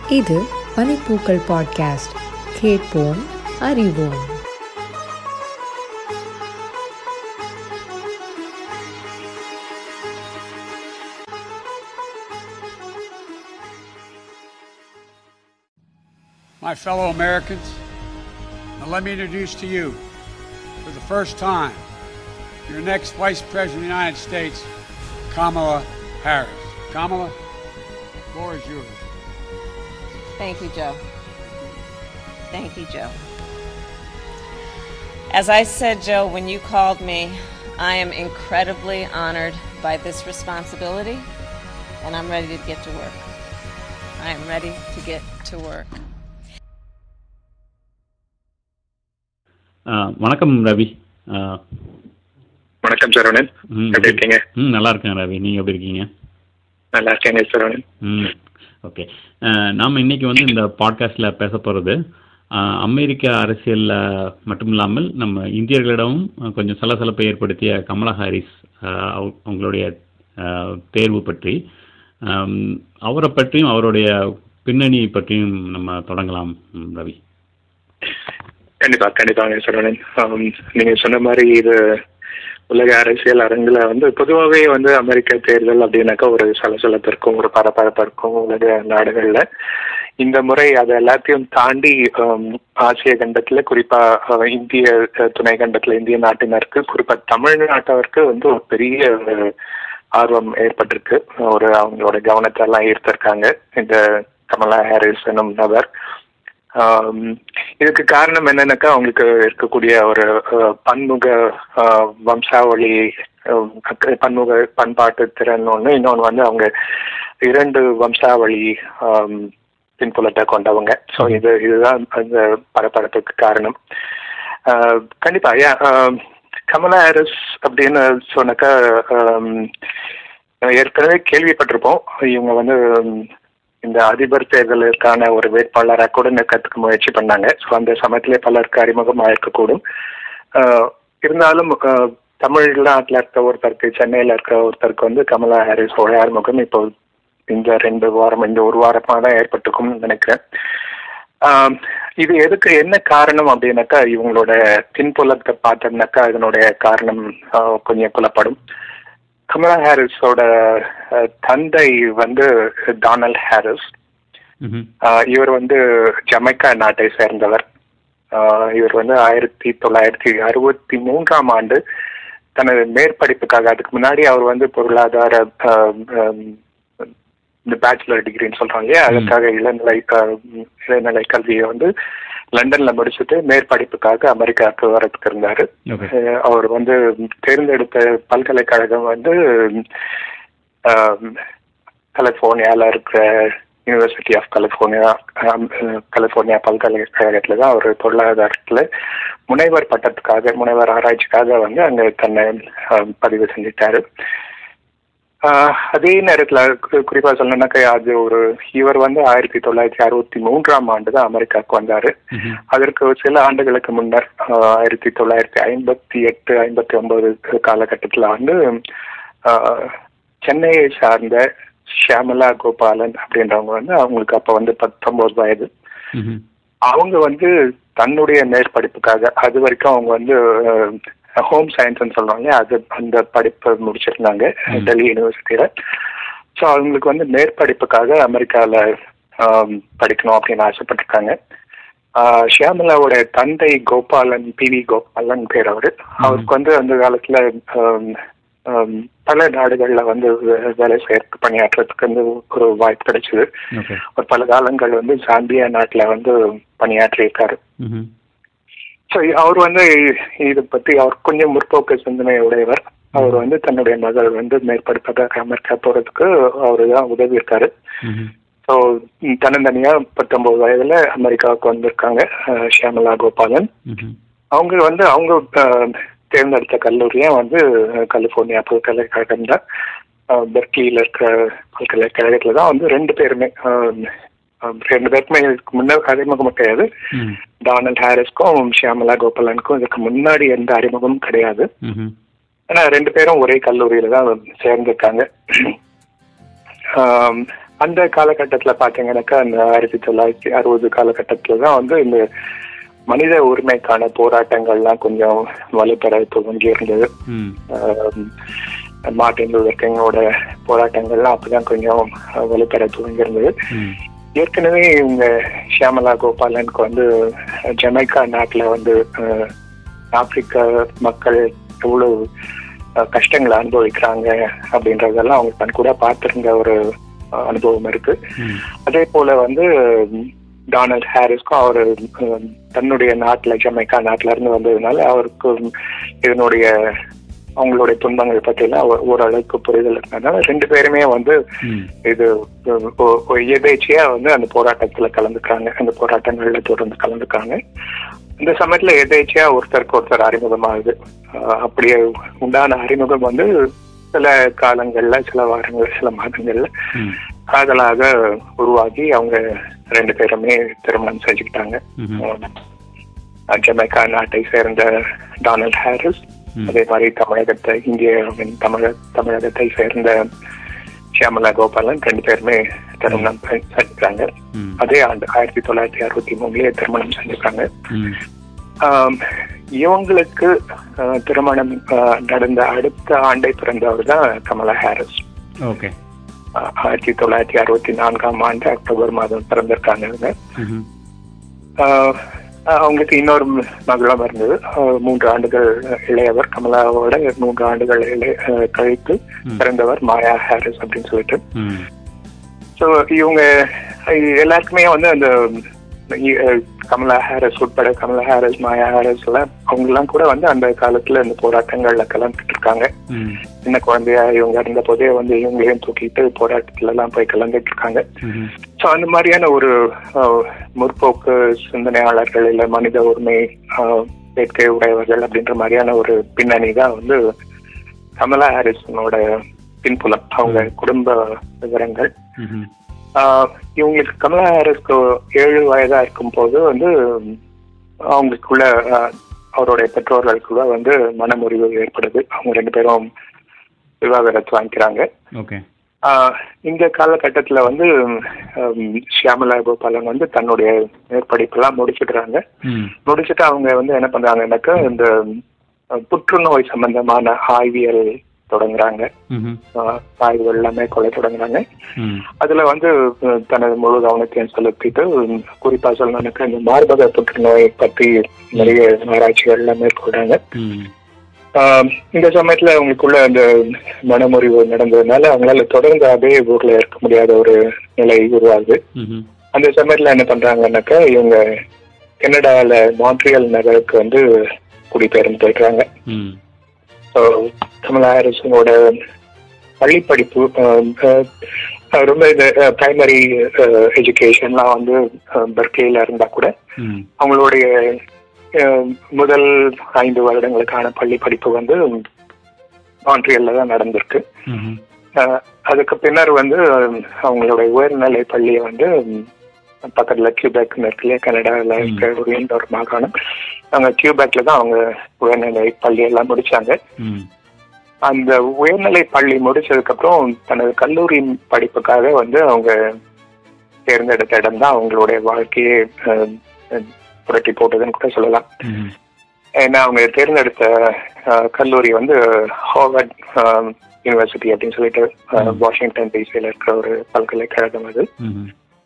இது பனிப்பூக்கள் பாட்காஸ்ட் கேட்போம் அறிவோம் My fellow Americans, now let me introduce to you, for the first time, your next Vice President of the United States, Kamala Harris. Kamala, the floor is yours. Thank you, Joe. Thank you, Joe. As I said, Joe, when you called me, I am incredibly honored by this responsibility, and I'm ready to get to work. I am ready to get to work. ஆ, வணக்கம் ரவி ஆ, வணக்கம் சரவணன் ம், எப்படி இருக்கீங்க ம் நல்லா இருக்கேன் ரவி நீங்கள் எப்படி இருக்கீங்க நல்லா இருக்கேங்க சரவணன் ம் ஓகே நாம் இன்னைக்கு வந்து இந்த பாட்காஸ்டில் பேச போகிறது அமெரிக்க அரசியலில் மட்டும் இல்லாமல் நம்ம இந்தியர்களிடமும் கொஞ்சம் சலசலப்பை ஏற்படுத்திய கமலா ஹாரிஸ் ஆ, அவ- அவங்களுடைய ஆ, தேர்வு பற்றி ஆம், அவரை பற்றியும் அவருடைய பின்னணி பற்றியும் நம்ம தொடங்கலாம் ம், ரவி கண்டிப்பா கண்டிப்பாங்க சரவணன் ஆம், நீங்க சொன்ன மாதிரி இது உலக அரசியல் அரங்குல வந்து பொதுவாகவே வந்து அமெரிக்க தேர்தல் அப்படின்னாக்கா ஒரு சலசலப்பு இருக்கும் ஒரு பரபரப்பு இருக்கும் உலக நாடுகள்ல இந்த முறை அது எல்லாத்தையும் தாண்டி ஆம், ஆசிய கண்டத்துல குறிப்பா அஹ், இந்திய அஹ், துணை கண்டத்துல இந்திய நாட்டினருக்கு குறிப்பா தமிழ்நாட்டவருக்கு வந்து ஒரு பெரிய ஒரு ஆர்வம் ஏற்பட்டிருக்கு ஒரு அவங்களோட கவனத்தை எல்லாம் ஈர்த்திருக்காங்க இந்த கமலா ஹாரிஸ் எனும் நபர் ஆம், இதுக்கு காரணம் என்னன்னாக்கா அவங்களுக்கு இருக்கக்கூடிய ஒரு அஹ், பன்முக அஹ், வம்சாவளி அஹ், அக்க- பன்முக பண்பாட்டு திறன் ஒன்று இன்னொன்று வந்து அவங்க இரண்டு வம்சாவளி ஆம், பின்புலத்தை கொண்டவங்க ஸோ இது இதுதான் அந்த பரபரப்புக்கு காரணம் ஆஹ், கண்டிப்பா ஐயா ஆம், கமலா ஹாரிஸ் அப்படின்னு சொன்னாக்கா ஆம், ஏற்கனவே கேள்விப்பட்டிருப்போம் இவங்க வந்து ம், இந்த அதிபர் தேர்தலுக்கான ஒரு வேட்பாளராக கூட நிற்கிறதுக்கு முயற்சி பண்ணாங்க ஸோ அந்த சமயத்திலே பலருக்கு அறிமுகமாக இருக்கக்கூடும் ஆஹ், இருந்தாலும் ஆஹ், தமிழ்நாட்டில் இருக்க ஒருத்தருக்கு சென்னையில் இருக்க ஒருத்தருக்கு வந்து கமலா ஹாரிஸோட அறிமுகம் இப்போ இந்த ரெண்டு வாரம் இந்த ஒரு வாரமாக தான் ஏற்பட்டுக்கும்னு நினைக்கிறேன் ஆம், இது எதுக்கு என்ன காரணம் அப்படின்னாக்கா இவங்களோட பின்புலத்தை பார்த்தோம்னாக்கா இதனுடைய காரணம் ஆஹ், கொஞ்சம் புலப்படும் கமலா ஹாரிஸோட ஆஹ், தந்தை வந்து டானல்ட் ஹாரிஸ் ம்ஹும். ஆஹ், இவர் வந்து ஜமைக்கா நாட்டை சேர்ந்தவர் ஆஹ், இவர் வந்து ஆயிரத்தி தொள்ளாயிரத்தி அறுபத்தி மூன்றாம் ஆண்டு தனது மேற்படிப்புக்காக அதுக்கு முன்னாடி அவர் வந்து பொருளாதார ஆஹ், ஆம், இந்த பேச்சுலர் டிகிரின்னு சொல்றாங்க இல்லையா அதுக்காக இளநிலை ஆஹ், இளநிலை கல்வியை வந்து லண்டன்ல முடிச்சுட்டு மேற்படிப்புக்காக அமெரிக்காவுக்கு வரதுக்கு இருந்தாரு ஓகே அஹ் அவர் வந்து தேர்ந்தெடுத்த பல்கலைக்கழகம் வந்து ஆம், கலிஃபோர்னியால இருக்கிற யூனிவர்சிட்டி ஆஃப் கலிஃபோர்னியா ஆம், அஹ், கலிஃபோர்னியா பல்கலைக்கழகத்துல தான் அவர் பொருளாதாரத்துல முனைவர் பட்டத்துக்காக முனைவர் ஆராய்ச்சிக்காக வந்து அங்க தன்னை ஆம், பதிவு செஞ்சுட்டாரு ஆஹ், அதே நேரத்துல கு- குறிப்பா சொல்லணும்னாக்கா அது ஒரு இவர் வந்து ஆயிரத்தி தொள்ளாயிரத்தி அறுபத்தி மூன்றாம் ஆண்டு தான் அமெரிக்காவுக்கு வந்தாரு ம்ஹும். அதற்கு சில ஆண்டுகளுக்கு முன்னர் ஆஹ், ஆயிரத்தி தொள்ளாயிரத்தி ஐம்பத்தி எட்டு ஐம்பத்தி ஒன்பது காலகட்டத்தில் வந்து ஆஹ், சென்னையை சார்ந்த ஷியாமலா கோபாலன் அப்படின்றவங்க வந்து அவங்களுக்கு அப்ப வந்து பத்தொன்பது வயது ம்ஹும். அவங்க வந்து தன்னுடைய மேற்படிப்புக்காக அது வரைக்கும் அவங்க வந்து ஹோம் சயின்ஸ்னு சொல்றாங்க அது அந்த படிப்பை முடிச்சிருந்தாங்க ம். டெல்லி யூனிவர்சிட்டியில ஸோ அவங்களுக்கு வந்து மேற்படிப்புக்காக அமெரிக்காவில் படிக்கணும் அப்படின்னு ஆசைப்பட்டிருக்காங்க ஆஹ் ஷியாமலாவோட தந்தை கோபாலன் பி வி கோபாலன் பேர் அவரு அவருக்கு வந்து அந்த காலத்துல ஆம், ஆம், பல நாடுகள்ல வந்து வே- வேலை செய்யறதுக்கு பணியாற்றுறதுக்கு வந்து ஒரு வாய்ப்பு கிடைச்சது ஓகே ஒரு பல காலங்கள் வந்து சாம்பியா நாட்டுல வந்து பணியாற்றி இருக்காரு ம்ஹும். ஸோ அவர் வந்து இதை பத்தி அவர் கொஞ்சம் முற்போக்கு சிந்தனை உடையவர் அவர் வந்து தன்னுடைய மகள் வந்து மேற்படிப்பதாக அமெரிக்கா போறதுக்கு அவரு தான் உதவி இருக்காரு ம்ஹும். ஸோ தன்னந்தனியா பத்தொன்பது வயதுல அமெரிக்காவுக்கு வந்திருக்காங்க அஹ், ஷியாமலா கோபாலன் ம்ஹும். அவங்க வந்து அவங்க அஹ், தேர்ந்தெடுத்த கல்லூரியும் வந்து அஹ், கலிபோர்னியா பல்கலைக்கழகம் தான் பெர்க்லியில் இருக்கிற பல்கலைக்கழகத்துல தான் வந்து ரெண்டு பேருமே அஹ், அஹ், ரெண்டு பேருக்குமே இதுக்கு முன்ன அறிமுகம் கிடையாது ம். டானல்ட் ஹாரிஸ்க்கும் ஷியாமலா கோபாலனுக்கும் இதுக்கு முன்னாடி எந்த அறிமுகமும் கிடையாது ம்ஹும். ஆனா ரெண்டு பேரும் ஒரே கல்லூரியில தான் சேர்ந்திருக்காங்க ஆம், அந்த காலகட்டத்துல பாத்தீங்கன்னாக்கா அந்த ஆயிரத்தி தொள்ளாயிரத்தி அறுபது காலகட்டத்துல தான் வந்து இந்த மனித உரிமைக்கான போராட்டங்கள்லாம் கொஞ்சம் வலுப்பெற துவங்கி இருந்தது ம் ஆம், மார்ட்டின் லூதர் கிங்கோட போராட்டங்கள்லாம் அப்பதான் கொஞ்சம் வலுப்பெற துவங்கி இருந்தது ம் ஏற்கனவே இவங்க ஷியாமலா கோபாலனுக்கு வந்து ஜமைக்கா நாட்டுல வந்து அஹ், ஆப்பிரிக்க மக்கள் எவ்வளவு அஹ், கஷ்டங்களை அனுபவிக்கிறாங்க அப்படின்றதெல்லாம் அவங்க தன் கூட பார்த்திருந்த ஒரு அஹ், அனுபவம் இருக்கு ம் அதே போல வந்து ம், டொனால்ட் ஹாரிஸ்க்கும் அவர் ம், தன்னுடைய நாட்டுல ஜமைக்கா நாட்டுல இருந்து வந்ததுனால அவருக்கு இதனுடைய அவங்களுடைய துன்பங்கள் பற்றிலாம் ஓ- ஓரளவுக்கு புரிதல் இருந்ததுனால ரெண்டு பேருமே வந்து ம் இது ஒ- ஒ- ஒ- எதேச்சியா வந்து அந்த போராட்டத்துல கலந்துக்கிறாங்க அந்த போராட்டங்கள்ல தொடர்ந்து கலந்துக்கிறாங்க இந்த சமயத்துல எதேச்சியா ஒருத்தருக்கு ஒருத்தர் அறிமுகமாகுது ஆஹ் அப்படியே உண்டான அறிமுகம் வந்து சில காலங்கள்ல சில வாரங்கள் சில மாதங்கள்ல ம் காதலாக உருவாகி அவங்க ரெண்டு பேருமே திருமணம் செஞ்சுக்கிட்டாங்க ம்ஹும். ஆஹ் ஜமைக்கா நாட்டை சேர்ந்த டொனால்ட் ஹாரிஸ் ம். அதே மாதிரி தமிழகத்தை இந்தியாவின் தமிழ தமிழகத்தை சேர்ந்த ஷியாமலா கோபாலன் ரெண்டு பேருமே திருமணம் செ- செஞ்சுக்கிறாங்க ம் அதே ஆண்டு ஆயிரத்தி தொள்ளாயிரத்தி அறுபத்தி மூணுலயே திருமணம் செஞ்சுக்கிறாங்க ம் ஆம், இவங்களுக்கு ஆஹ், திருமணம் ஆஹ், நடந்த அடுத்த ஆண்டை பிறந்தவர் தான் கமலா ஹாரிஸ் ஓகே ஆஹ், ஆயிரத்தி தொள்ளாயிரத்தி அறுபத்தி நான்காம் ஆண்டு அக்டோபர் மாதம் பிறந்திருக்காங்க இவங்க ம்ஹும். ஆஹ், ஆஹ், அவங்களுக்கு இன்னொரு மகளும் இருந்தது ஆஹ், மூன்று ஆண்டுகள் இளையவர் கமலாவோட மூன்று ஆண்டுகள் இளைய ஆஹ், கழித்து ம். பிறந்தவர் மாயா ஹாரிஸ் அப்படின்னு சொல்லிட்டு ம் ஸோ இவங்க அஹ், எல்லாருக்குமே வந்து அந்த அஹ், கமலா ஹாரிஸ் உட்பட கமலா ஹாரிஸ் மாயா ஹாரிஸ் எல்லாம் அவங்கெல்லாம் கூட வந்து அந்த காலத்துல இந்த போராட்டங்கள்ல கலந்துட்டு இருக்காங்க ம் சின்ன குழந்தையா இவங்க இருந்த போதே வந்து இவங்களையும் தூக்கிட்டு போராட்டத்துல எல்லாம் போய் கலந்துட்டு இருக்காங்க ம்ஹும். ஸோ அந்த மாதிரியான ஒரு அஹ், முற்போக்கு சிந்தனையாளர்கள் இல்ல மனித உரிமை அஹ், வேட்கை உடையவர்கள் அப்படின்ற மாதிரியான ஒரு பின்னணி தான் வந்து கமலா ஹாரிசனோட பின்புலம் அவங்க குடும்ப விவரங்கள் ம்ஹும். ஆஹ் இவங்களுக்கு கமலா ஹாரிஸ்க்கு ஏழு வயதா இருக்கும் போது வந்து அவங்களுக்குள்ள ஆஹ், அவருடைய பெற்றோர்களுக்குள்ள வந்து மனமுறிவு ஏற்படுது அவங்க ரெண்டு பேரும் விவாகரத்து வாங்கிக்கிறாங்க ஓகே ஆஹ் இந்த காலகட்டத்துல வந்து ஹம், ஷியாமலா கோபாலன் வந்து தன்னுடைய மேற்படிப்பெல்லாம் முடிச்சுக்கிறாங்க ம் முடிச்சுட்டு அவங்க வந்து என்ன பண்றாங்கன்னாக்கா இந்த அஹ், புற்றுநோய் சம்பந்தமான ஆய்வியல் தொடங்குறாங்க ம்ஹும். ஆஹ், ஆய்வுகள் எல்லாமே கொலை தொடங்குறாங்க ம் அதுல வந்து அஹ், தனது முழு கவனத்தையும் செலுத்திட்டு உம், குறிப்பா சொல்லணும்னாக்கா இந்த மார்பக புற்றுநோய் பற்றி நிறைய ஆராய்ச்சிகள் எல்லாம் மேற்கொள்றாங்க ம் ஆஹ், இந்த சமயத்துல அவங்களுக்குள்ள அந்த மனமுறிவு நடந்ததுனால அவங்களால தொடர்ந்து அதே ஊர்ல இருக்க முடியாத ஒரு நிலை உருவாகுது ம்ஹும். அந்த சமயத்துல என்ன பண்றாங்கன்னாக்கா இவங்க கனடால மான்ட்ரியல் நகருக்கு வந்து குடிபெயர்ந்து போயிடுறாங்க ம் ஸோ கமலா ஹாரிஸனோட பள்ளி படிப்பு ஆஹ், ஆஹ், ரொம்ப இந்த பிரைமரி எஜுகேஷன்லாம் வந்து பர்கேல இருந்தா கூட ம் அவங்களுடைய ஆஹ், முதல் ஐந்து வருடங்களுக்கான பள்ளி படிப்பு வந்து மான்ட்ரியல்ல தான் நடந்திருக்கு ம்ஹும். ஆஹ், அதுக்கு பின்னர் வந்து அவங்களுடைய உயர்நிலை பள்ளியை வந்து ம், பக்கத்துல கியூபேக்னு இருக்கு இல்லையா கனடாவில் இருக்க ஒரு இன்னொரு மாகாணம் அங்க கியூபேக்ல தான் அவங்க உயர்நிலை பள்ளி எல்லாம் முடிச்சாங்க ம் அந்த உயர்நிலை பள்ளி முடிச்சதுக்கு அப்புறம் தனது கல்லூரி படிப்புக்காக வந்து அவங்க தேர்ந்தெடுத்த இடம் தான் அவங்களுடைய வாழ்க்கையே அஹ், அஹ், புரட்டி போட்டதுன்னு கூட சொல்லலாம் ம்ஹும். ஏன்னா அவங்க தேர்ந்தெடுத்த அஹ், கல்லூரி வந்து ஹார்வர்ட் யூனிவர்சிட்டி அப்படின்னு சொல்லிட்டு அஹ், வாஷிங்டன் டிசியில் இருக்கிற ஒரு பல்கலைக்கழகம் அது ம்ஹும்.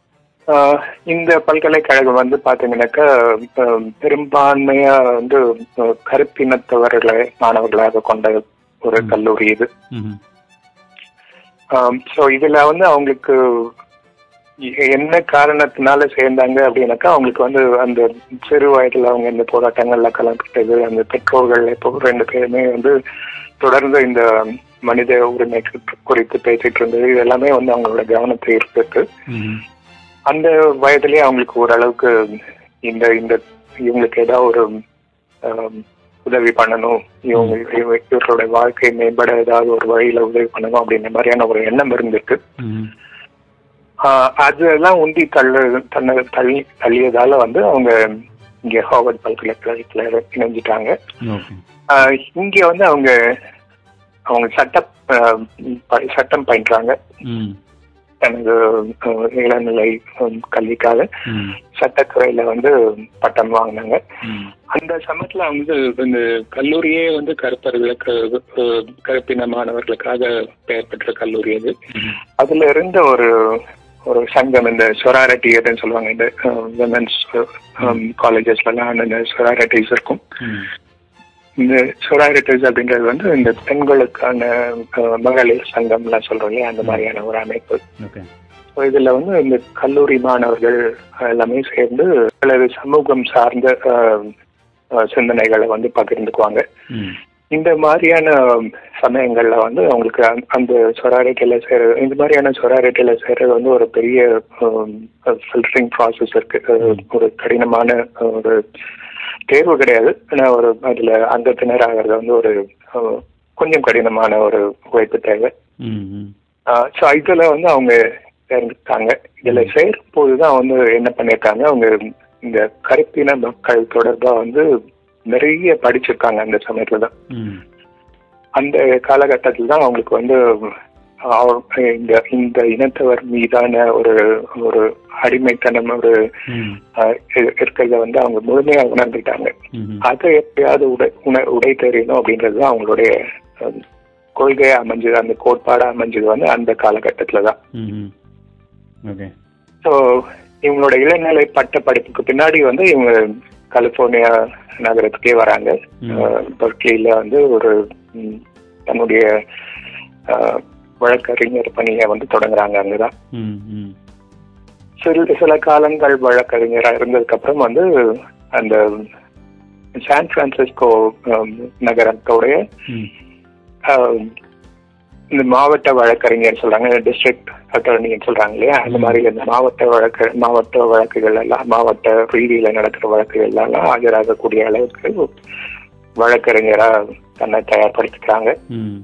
ஆஹ் இந்த பல்கலைக்கழகம் வந்து பாத்தீங்கன்னாக்கா ஆஹ் பெரும்பான்மையா வந்து ஆஹ் கருப்பினத்தவர்களை மாணவர்களாக கொண்ட ஒரு கல்லூரி இது ம்ஹும். ஸோ இதுல வந்து அவங்களுக்கு எ- என்ன காரணத்தினால சேர்ந்தாங்க அப்படின்னாக்கா அவங்களுக்கு வந்து அந்த சிறு வயதுல அவங்க இந்த போராட்டங்கள்ல கலந்துக்கிட்டது அந்த பெற்றோர்கள் இப்போ ரெண்டு பேருமே வந்து தொடர்ந்து இந்த மனித உரிமை குறித்து பேசிட்டு இருந்தது இது எல்லாமே வந்து அவங்களோட கவனத்தை ஈர்த்திருக்கு ம்ஹும். அந்த வயதிலேயே அவங்களுக்கு ஓரளவுக்கு இந்த இந்த இவங்களுக்கு ஏதாவது ஒரு ஆம், உதவி பண்ணணும் இவங்க இவ- இவர்களோட வாழ்க்கை மேம்பட ஏதாவது ஒரு வழியில உதவி பண்ணணும் அப்படின்ற மாதிரியான ஒரு எண்ணம் இருந்திருக்கு ம்ஹும். ஆஹ் அதெல்லாம் உந்தி தள்ளு தன்னை தள்ளி தள்ளியதால வந்து அவங்க இங்க ஹார்வர்ட் பல்கலைக்கழகத்துல இணைஞ்சிட்டாங்க ஓகே ஆஹ் இங்க வந்து அவங்க அவங்க சட்ட ஆஹ் ப- சட்டம் பயின்றாங்க ம் தனது அஹ், இளநிலை அஹ், கல்விக்காக ம் சட்டத்துறையில வந்து பட்டம் வாங்கினாங்க ம் அந்த சமயத்துல வந்து இந்த கல்லூரியே வந்து கருப்பர்களுக்கு அஹ், கருப்பின மாணவர்களுக்காக பெயர் பெற்ற கல்லூரி அது அதுல இருந்த ஒரு ஒரு சங்கம் இந்த சொராரட்டி எதுன்னு சொல்லுவாங்க இந்த விமன்ஸ் காலேஜஸ்லாம் அந்த சொராரட்டிஸ் இருக்கும் ம் இந்த சொராரிட்டிஸ் அப்படின்றது வந்து இந்த பெண்களுக்கான அஹ், மகளிர் சங்கம்லாம் சொல்றோம் இல்லையா அந்த மாதிரியான ஒரு அமைப்பு ஓகே So இதுல வந்து இந்த கல்லூரி மாணவர்கள் எல்லாமே சேர்ந்து அல்லது சமூகம் சார்ந்த அஹ், அஹ், சிந்தனைகளை வந்து பகிர்ந்துக்குவாங்க ம் இந்த மாதிரியான சமயங்கள்ல வந்து அவங்களுக்கு அந்த- அந்த சொராரிட்டியில சேர இந்த மாதிரியான சொராரிட்டியில சேர்றது வந்து ஒரு பெரிய ஃபில்டரிங் ப்ராசஸ் இருக்கு அஹ், ஒரு கடினமான ஒரு தேர்வு கிடையாது ஆனா ஒரு அதுல அங்கத்தினர் ஆகிறது வந்து ஒரு அஹ், கொஞ்சம் கடினமான ஒரு உழைப்பு தேவை ம் ம் ஸோ இதுல வந்து அவங்க சேர்ந்துட்டாங்க இதுல சேரும் போதுதான் வந்து என்ன பண்ணிருக்காங்க அவங்க இந்த கருப்பின மக்கள் தொடர்பா வந்து நிறைய படிச்சிருக்காங்க அந்த சமயத்துல தான் ம் அந்த காலகட்டத்தில் தான் அவங்களுக்கு வந்து அவ- இந்த இந்த இனத்தவர் மீதான ஒரு ஒரு அடிமைத்தனம் ஒரு ம் அஹ், இ- இருக்கிறத வந்து அவங்க முழுமையா உணர்ந்துட்டாங்க ம் அதை எப்படியாவது உடை உண உடை தெரியணும் அப்படின்றது தான் அவங்களுடைய அஹ், கொள்கையா அமைஞ்சது அந்த கோட்பாடா அமைஞ்சது வந்து அந்த காலகட்டத்துல தான் ம் ஓகே ஸோ இவங்களோட இளநிலை பட்ட படிப்புக்கு பின்னாடி வந்து இவங்க கலிபோர்னியா நகரத்துக்கே வராங்க ம். பர்க்லியில வந்து ஒரு ம், தன்னுடைய அஹ், வழக்கறிஞர் பணியை வந்து தொடங்குறாங்க அங்கதான் ம் ம் சில சில காலங்கள் வழக்கறிஞரா இருந்ததுக்கு அப்புறம் வந்து அந்த சான் பிரான்சிஸ்கோ அஹ், நகரத்தோடைய ம் அஹ், இந்த மாவட்ட வழக்கறிஞர் சொல்றாங்க டிஸ்ட்ரிக்ட் அட்டர்னின்னு சொல்றாங்க இல்லையா அந்த மாதிரி இந்த மாவட்ட வழக்கு மாவட்ட வழக்குகள் எல்லாம் மாவட்ட ரீதியில நடக்கிற வழக்குகள் எல்லாம் ஆஜராகக்கூடிய அளவுக்கு வழக்கறிஞரா தன்னை தயார்படுத்திக்கிறாங்க ம்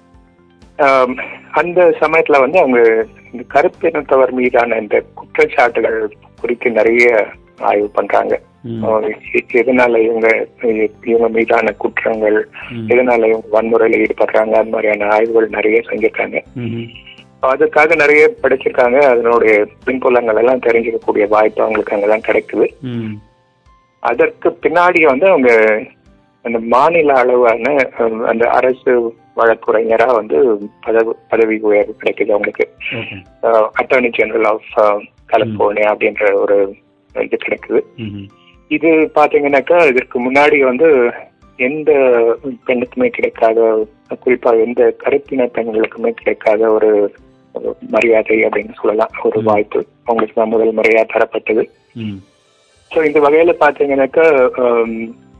ஆம், அந்த சமயத்துல வந்து அவங்க இந்த கருப்பினத்தவர் மீதான இந்த குற்றச்சாட்டுகள் குறித்து நிறைய ஆய்வு பண்றாங்க ம் அஹ் எ- எதனால இவங்க இவங்க மீதான குற்றங்கள் ம். எதனால இவங்க வன்முறையில ஈடுபடுறாங்க அந்த மாதிரியான ஆய்வுகள் நிறைய செஞ்சிருக்காங்க ம் அதுக்காக நிறைய படிச்சிருக்காங்க அதனுடைய பின்புலங்கள் எல்லாம் தெரிஞ்சுக்கக்கூடிய வாய்ப்பு அவங்களுக்கு அங்கதான் கிடைக்குது ம் அதற்கு பின்னாடி வந்து அவங்க அந்த மாநில அளவான அஹ், அந்த அரசு வழக்குரைஞரா வந்து பதவி பதவி உயர்வு கிடைக்குது அவங்களுக்கு okay attorney general of California அப்படின்ற ஒரு இது கிடைக்குது ம் இது பாத்தீங்கன்னாக்கா இதற்கு முன்னாடி வந்து எந்த பெண்ணுக்குமே கிடைக்காத குறிப்பா எந்த கருப்பின பெண்களுக்குமே கிடைக்காத ஒரு ஒரு மரியாதை அப்படின்னு சொல்லலாம் ஒரு ம். வாய்ப்பு அவங்களுக்கு தான் முதல் முறையா தரப்பட்டது ம் ஸோ இந்த வகையில பாத்தீங்கன்னாக்கா ஆம்,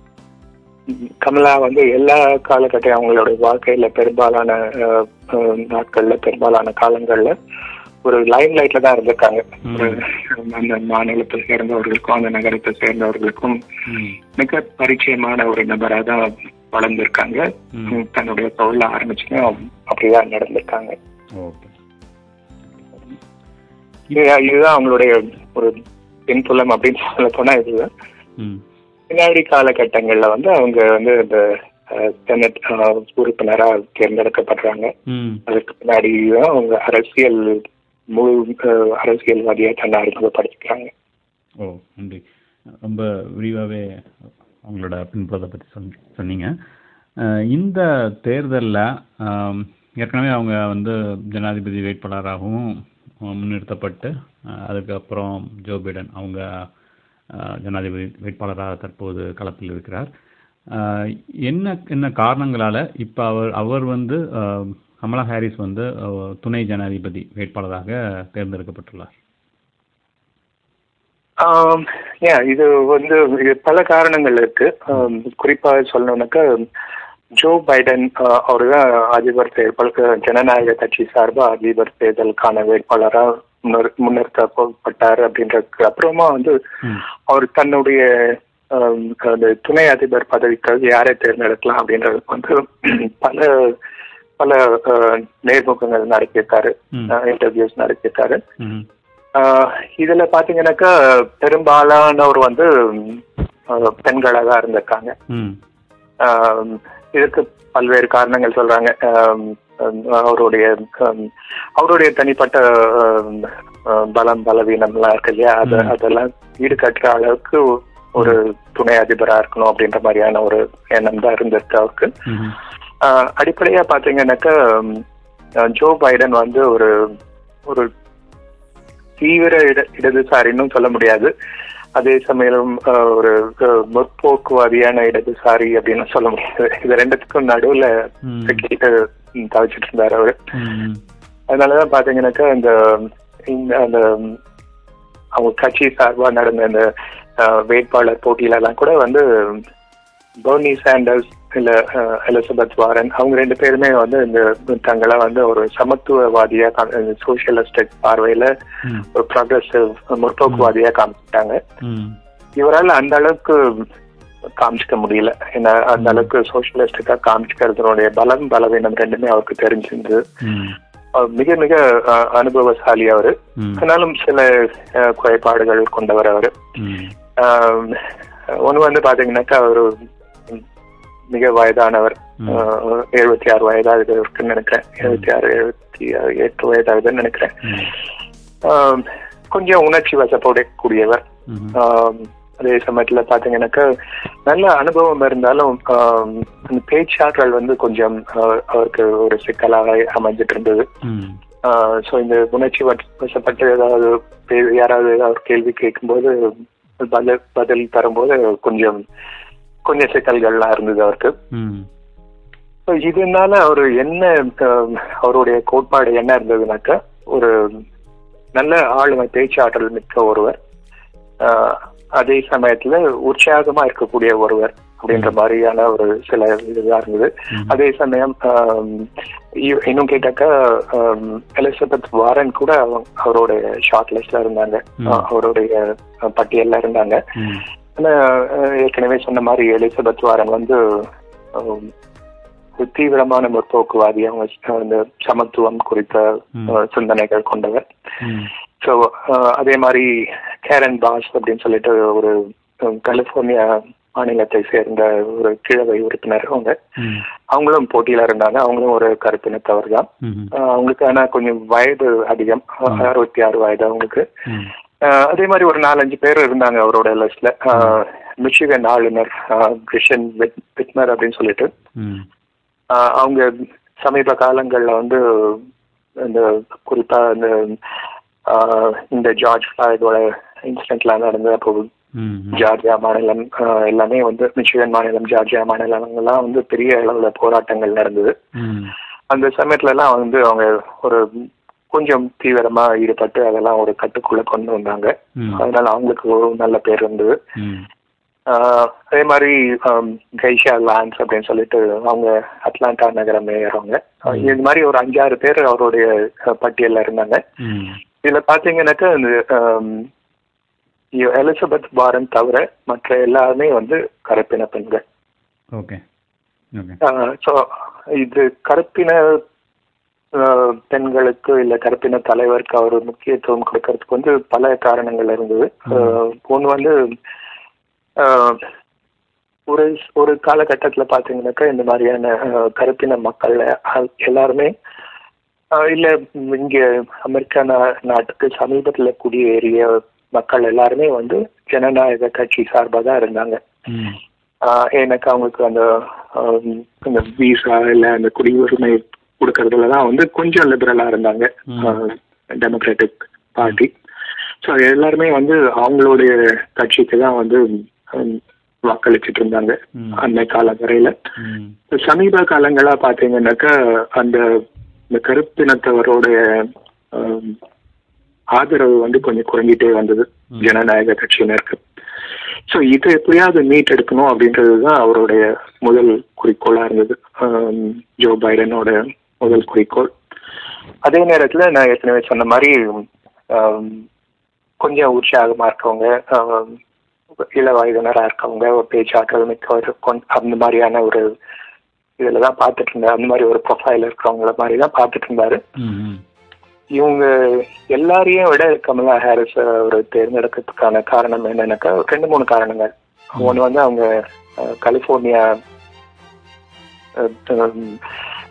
கமலா வந்து எல்லா காலகட்டம் அவங்களோட வாழ்க்கையில பெரும்பாலான அஹ், அஹ், நாட்கள்ல பெரும்பாலான காலங்கள்ல ஒரு லைன் லைட்ல தான் இருந்திருக்காங்க ம். ஒரு அந்த மாநிலத்தை சேர்ந்தவர்களுக்கும் அந்த நகரத்தை சேர்ந்தவர்களுக்கும் ம் மிக பரிச்சயமான ஒரு நபரா தான் வளர்ந்திருக்காங்க ம். தன்னுடைய தொழில ஆரம்பிச்சுன்னு அப்படிதான் நடந்திருக்காங்க ஓகே இது- இதுதான் அவங்களுடைய ஒரு பின்புலம் அப்படின்னு சொல்ல போனா இதுதான் ம் பின்னாடி காலகட்டங்கள்ல வந்து அவங்க வந்து இந்த செனட் உறுப்பினரா தேர்ந்தெடுக்கப்படுறாங்க ம் அதுக்கு பின்னாடி தான் அவங்க அரசியல் முழு அஹ், அரசியல்வாதியா தன்னை அறிமுகப்படுத்திக்கிறாங்க ஓ நன்றி ரொம்ப விரிவாகவே அவங்களோட பின்புலத்தை பற்றி சொன் சொன்னீங்க அஹ் இந்த தேர்தலில் ஏற்கனவே அவங்க வந்து ஜனாதிபதி வேட்பாளராகவும் அஹ், முன்னிறுத்தப்பட்டு அஹ், அதுக்கப்புறம் ஜோ பைடன் அவங்க அஹ், ஜனாதிபதி வேட்பாளராக தற்போது களத்தில் இருக்கிறார் அஹ், என்ன என்ன காரணங்களால் இப்போ அவர் அவர் வந்து அஹ், கமலா ஹாரிஸ் வந்து அஹ், துணை ஜனாதிபதி வேட்பாளராக தேர்ந்தெடுக்கப்பட்டுள்ளார் ஆம், yeah, இது வந்து இது பல காரணங்கள் இருக்கு ஆம், குறிப்பா சொல்லணும்னாக்கா ஜோ பைடன் அவர் தான் அதிபர் தேர்தல் ஜனநாயக கட்சி சார்பா அதிபர் தேர்தலுக்கான வேட்பாளரா முன்னிறு- முன்னிறுத்தப்பட்டார் அப்படின்றதுக்கு அப்புறமா வந்து ம் அவர் தன்னுடைய ஆம், அந்த துணை அதிபர் பதவிக்காக யாரை தேர்ந்தெடுக்கலாம் அப்படின்றதுக்கு வந்து பல பல அஹ், நேர்முகங்கள் நடத்தியிருக்காரு ம். இன்டர்வியூஸ் நடத்தியிருக்காரு ம் ஆஹ் இதுல பாத்தீங்கன்னாக்கா பெரும்பாலானவர் வந்து ஆஹ் பெண்களா தான் இருந்திருக்காங்க ம் ஆஹ் இதுக்கு பல்வேறு காரணங்கள் சொல்றாங்க ஆஹ் ஹம், அவருடைய ஹம், அவருடைய தனிப்பட்ட ஹம், ஹம், பலம் பலவீனம்லாம் இருக்கு இல்லையா அது ம். அதெல்லாம் ஈடுகட்டுற அளவுக்கு ஒரு துணை அதிபரா இருக்கணும் அப்படின்ற மாதிரியான ஒரு எண்ணம் தான் இருந்திருக்கு அவருக்கு ம்ஹும். ஆஹ் அடிப்படையா பாத்தீங்கன்னாக்கா ஹம், அஹ் ஜோ பைடன் வந்து ஒரு ஒரு தீவிர இட இடதுசாரின்னு சொல்ல முடியாது அதே சமயம் ஆஹ், ஒரு ஆஹ், முற்போக்குவாதியான இடதுசாரி அப்படின்னு சொல்ல முடியாது இது ரெண்டுத்துக்கும் நடுவுல ம். சிக்கிட்டு ம், தவிச்சிட்டு இருந்தாரு அவரு ம். அதனாலதான் பாத்தீங்கன்னாக்கா இந்த இந்த அந்த அவங்க கட்சி சார்பா நடந்த அந்த ஆஹ், வேட்பாளர் போட்டியில எல்லாம் கூட வந்து பர்னி சாண்டர்ஸ் இல்ல ஆஹ், எலிசபெத் வாரன் அவங்க ரெண்டு பேருமே வந்து இந்த தங்களை வந்து ஒரு சமத்துவவாதியா சோசியலிஸ்டிக் பார்வையில ம். ஒரு ப்ராக்ரஸிவ் முற்போக்குவாதியா காமிச்சிட்டாங்க ம். இவரால் அந்த அளவுக்கு காமிச்சிக்க முடியல ஏன்னா அந்த அளவுக்கு சோசியலிஸ்டிக்கா காமிச்சிக்கிறதுனுடைய பலம் பலவீனம் ரெண்டுமே அவருக்கு தெரிஞ்சிருந்தது ம். அவர் மிக மிக அஹ், அனுபவசாலி அவரு ம். ஆனாலும் சில அஹ், குறைபாடுகள் கொண்டவர் அவரு ம். ஆஹ், ஒண்ணு வந்து பாத்தீங்கன்னாக்கா அவரு மிக வயதானவர் ம். ஆஹ், எழுபத்தி ஆறு வயதாகுது இருக்குன்னு நினைக்கிறேன் எழுபத்தி ஆறு எழுபத்தி எட்டு வயதாகுதுன்னு நினைக்கிறேன் ம். ஆஹ், கொஞ்சம் உணர்ச்சி வசப்படக்கூடியவர் ம். ஆஹ், அதே சமயத்துல பாத்தீங்கன்னாக்கா நல்ல அனுபவம் இருந்தாலும் ஆஹ், அந்த பேச்சாற்றல் வந்து கொஞ்சம் ஆஹ், அவருக்கு ஒரு சிக்கலாக அமைஞ்சிட்டு இருந்தது ம். ஸோ இந்த உணர்ச்சி வச- வசப்பட்டு ஏதாவது பே- யாராவது ஏதாவது கேள்வி கேட்கும்போது பதில் பதில் தரும்போது கொஞ்சம் கொஞ்சம் சிக்கல்கள்லாம் இருந்தது அவருக்கு ம். So இதனால அவர் என்ன ஆஹ், அவருடைய கோட்பாடு என்ன இருந்ததுனாக்கா ஒரு நல்ல ஆளுமை பேச்சாற்றல் மிக்க ஒருவர் ஆஹ், அதே சமயத்துல உற்சாகமா இருக்கக்கூடிய ஒருவர் அப்படின்ற மாதிரியான ஒரு சில இதுதான் இருந்தது ம். அதே சமயம் ஆம், இ- இன்னும் கேட்டாக்கா ஆம், எலிசபெத் வாரன் கூட அவங்க- அவருடைய ஷார்ட் லிஸ்ட்ல இருந்தாங்க ம். அஹ், அவருடைய அஹ், பட்டியல்ல இருந்தாங்க ம். ஆனா அஹ், ஏற்கனவே சொன்ன மாதிரி எலிசபெத் வாரன் வந்து ஆம், ஒரு தீவிரமான முற்போக்குவாதி அவங்க அந்த சமத்துவம் குறித்த ம். அஹ், சிந்தனைகள் கொண்டவர் ம். ஸோ அதே மாதிரி கேரன் பாஸ் அப்படின்னு சொல்லிட்டு ஒரு அஹ், கலிபோர்னியா மாநிலத்தை சேர்ந்த ஒரு கிழவை உறுப்பினர் அவங்க ம். அவங்களும் போட்டியில இருந்தாங்க அவங்களும் ஒரு கருப்பினத்தவர் தான் ம். ஆஹ் அவங்களுக்கு ஆனா கொஞ்சம் வயது அதிகம் ம். அறுபத்தி ஆறு வயது அவங்களுக்கு ம். ஆஹ் அதே மாதிரி ஒரு நாலஞ்சு பேர் இருந்தாங்க அவரோட லிஸ்ட்ல மிச்சிகன் ஆளுநர் கிறிஷன் விட்னர் அப்படின்னு சொல்லிட்டு ம். ஆஹ் அவங்க சமீப காலங்கள்ல வந்து இந்த குறிப்பா இந்த ஆஹ் இந்த ஜார்ஜ் ஃபிளாய்டோட இன்சிடென்ட்லாம் நடந்த அப்போ ம். ஜார்ஜியா மாநிலம் ஆஹ் எல்லாமே வந்து மிச்சிகன் மாநிலம் ஜார்ஜியா மாநிலங்கள்லாம் வந்து பெரிய அளவுல போராட்டங்கள் நடந்தது ம். அந்த சமயத்துல எல்லாம் வந்து அவங்க ஒரு கொஞ்சம் தீவிரமா ஈடுபட்டு அதெல்லாம் ஒரு கட்டுக்குள்ள கொண்டு வந்தாங்க ம். அதனால அவங்களுக்கு ஒரு நல்ல பேர் இருந்தது ம். ஆஹ் அதே மாதிரி ஆம், கைஷா லான்ஸ் அப்படின்னு சொல்லிட்டு அவங்க அட்லாண்டா நகர மேயர் அவங்க ம். இது மாதிரி ஒரு அஞ்சாறு பேர் அவருடைய அஹ், பட்டியல்ல இருந்தாங்க ம். இதுல பாத்தீங்கன்னாக்கா இந்த ஆம், இ- எலிசபெத் வாரன் தவிர மற்ற எல்லாருமே வந்து கருப்பின பெண்கள் ஓகே ஓகே ஸோ இது கருப்பின ஆஹ், பெண்களுக்கு இல்ல கருப்பின தலைவருக்கு அவர் முக்கியத்துவம் கொடுக்கறதுக்கு வந்து பல காரணங்கள் இருந்தது ஆஹ், ஒண்ணு வந்து ஆஹ், ஒரு ஒரு காலகட்டத்துல பாத்தீங்கன்னாக்கா இந்த மாதிரியான ஆஹ், கருப்பின மக்கள் அஹ், எல்லாருமே ஆஹ், இல்ல இங்க அமெரிக்கா நா- நாட்டுக்கு சமீபத்துல குடியேறிய மக்கள் எல்லாருமே வந்து ஜனநாயக கட்சி சார்பா தான் இருந்தாங்க ம். ஆஹ் எனக்கு அவங்களுக்கு அந்த ஆம், அந்த விசா இல்ல அந்த குடியுரிமை கொடுக்கறதுல தான் வந்து கொஞ்சம் லிபரலா இருந்தாங்க ம். டெமோக்ராட்டிக் பார்ட்டி ஸோ எல்லாருமே வந்து அவங்களுடைய கட்சிக்கு தான் வந்து ஹம், வாக்களிச்சிட்டு இருந்தாங்க ம். அந்த கால வரையில ம். சமீப காலங்களா பாத்தீங்கன்னாக்கா அந்த இந்த கருப்பினத்தவருடைய ஆம், ஆதரவு வந்து கொஞ்சம் குறைஞ்சிட்டே வந்தது ம். ஜனநாயக கட்சியினருக்கு ஸோ இதை எப்படியாவது மீட் எடுக்கணும் அப்படின்றது தான் அவருடைய முதல் குறிக்கோளா இருந்தது ஆம், ஜோ பைடனோட முதல் குறிக்கோள் அதே நேரத்துல நான் ஏற்கனவே சொன்ன மாதிரி ஆம், கொஞ்சம் உற்சாகமா இருக்கவங்க ஆம், இள வயதினரா இருக்கவங்க ஒரு பேச்சாற்றல் மிக்கவர் கொண்- அந்த மாதிரியான ஒரு இதுல தான் பார்த்துட்டு இருந்தாரு அந்த மாதிரி ஒரு ப்ரொஃபைல் இருக்கிறவங்கள மாதிரி தான் பார்த்துட்டு இருந்தாரு ம். ம். இவங்க எல்லாரையும் விட கமலா ஹாரிஸ் ஒரு தேர்ந்தெடுக்கிறதுக்கான காரணம் என்னன்னாக்கா ரெண்டு மூணு காரணங்கள் ஒன்று வந்து அவங்க அஹ், கலிஃபோர்னியா அஹ், ஹம்,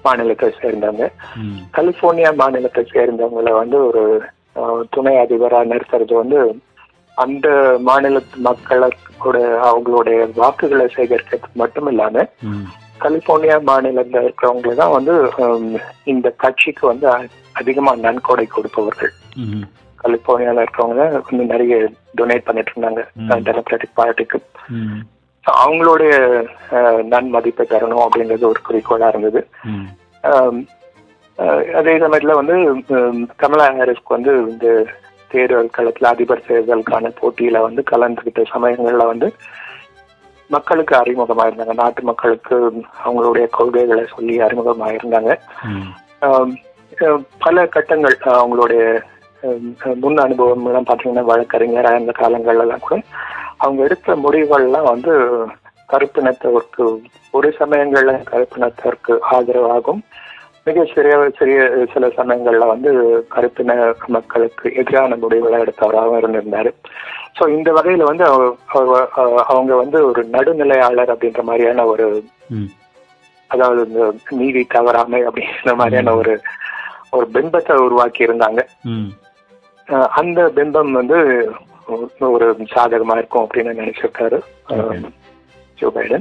மாநிலத்தை சேர்ந்தவங்க ம் கலிபோர்னியா மாநிலத்தை சேர்ந்தவங்களை வந்து ஒரு அஹ், துணை அதிபரா நிறுத்துறது வந்து அந்த மாநிலத்து மக்களோட அவங்களுடைய வாக்குகளை சேகரிக்கிறதுக்கு மட்டும் இல்லாம ம் கலிபோர்னியா மாநிலத்தில் இருக்கிறவங்க தான் வந்து ஹம், இந்த கட்சிக்கு வந்து அ- அதிகமா நன்கொடை கொடுப்பவர்கள் ம் கலிபோர்னியால இருக்கிறவங்க தான் வந்து நிறைய டொனேட் பண்ணிட்டு இருந்தாங்க ம். டெமோக்ராட்டிக் பார்ட்டிக்கு ம் So, அவங்களுடைய அஹ், நன்மதிப்பை பெறணும் அப்படிங்கிறது ஒரு குறிக்கோளா இருந்தது ம் ஆம், அஹ், அதே சமயத்துல வந்து ஹம், கமலா ஹாரிஸ்க்கு வந்து இந்த தேர்தல் களத்துல அதிபர் தேர்தலுக்கான போட்டியில வந்து கலந்துகிட்ட சமயங்கள்ல வந்து மக்களுக்கு அறிமுகமாயிருந்தாங்க நாட்டு மக்களுக்கு அவங்களுடைய கொள்கைகளை சொல்லி அறிமுகமாயிருந்தாங்க ம் ஆம், அஹ், பல கட்டங்கள் அஹ், அவங்களுடைய அஹ், முன் அனுபவம் எல்லாம் பாத்தீங்கன்னா வழக்கறிஞராக இருந்த காலங்கள்லாம் கூட அவங்க எடுத்த முடிவுகள்லாம் வந்து கருப்பினத்தவருக்கு ஒரு சமயங்கள்ல கருப்பினத்தவருக்கு ஆதரவாகும் மிக சிறிய சிறிய சில சமயங்கள்ல வந்து கருப்பின மக்களுக்கு எதிரான முடிவுகளை எடுத்தவராகவும் இருந்திருந்தாரு ஸோ இந்த வகையில வந்து அவ- அவ- அவ- அவங்க வந்து ஒரு நடுநிலையாளர் அப்படின்ற மாதிரியான ஒரு ம் அதாவது இந்த நீதி தவறாமை அப்படின்ற மாதிரியான ஒரு ஒரு பிம்பத்தை உருவாக்கி இருந்தாங்க ம் அஹ் அந்த பிம்பம் வந்து ஒரு சாதகமா இருக்கும் அப்படின்னு நினைச்சிருக்காரு Okay. ஜோ பைடன்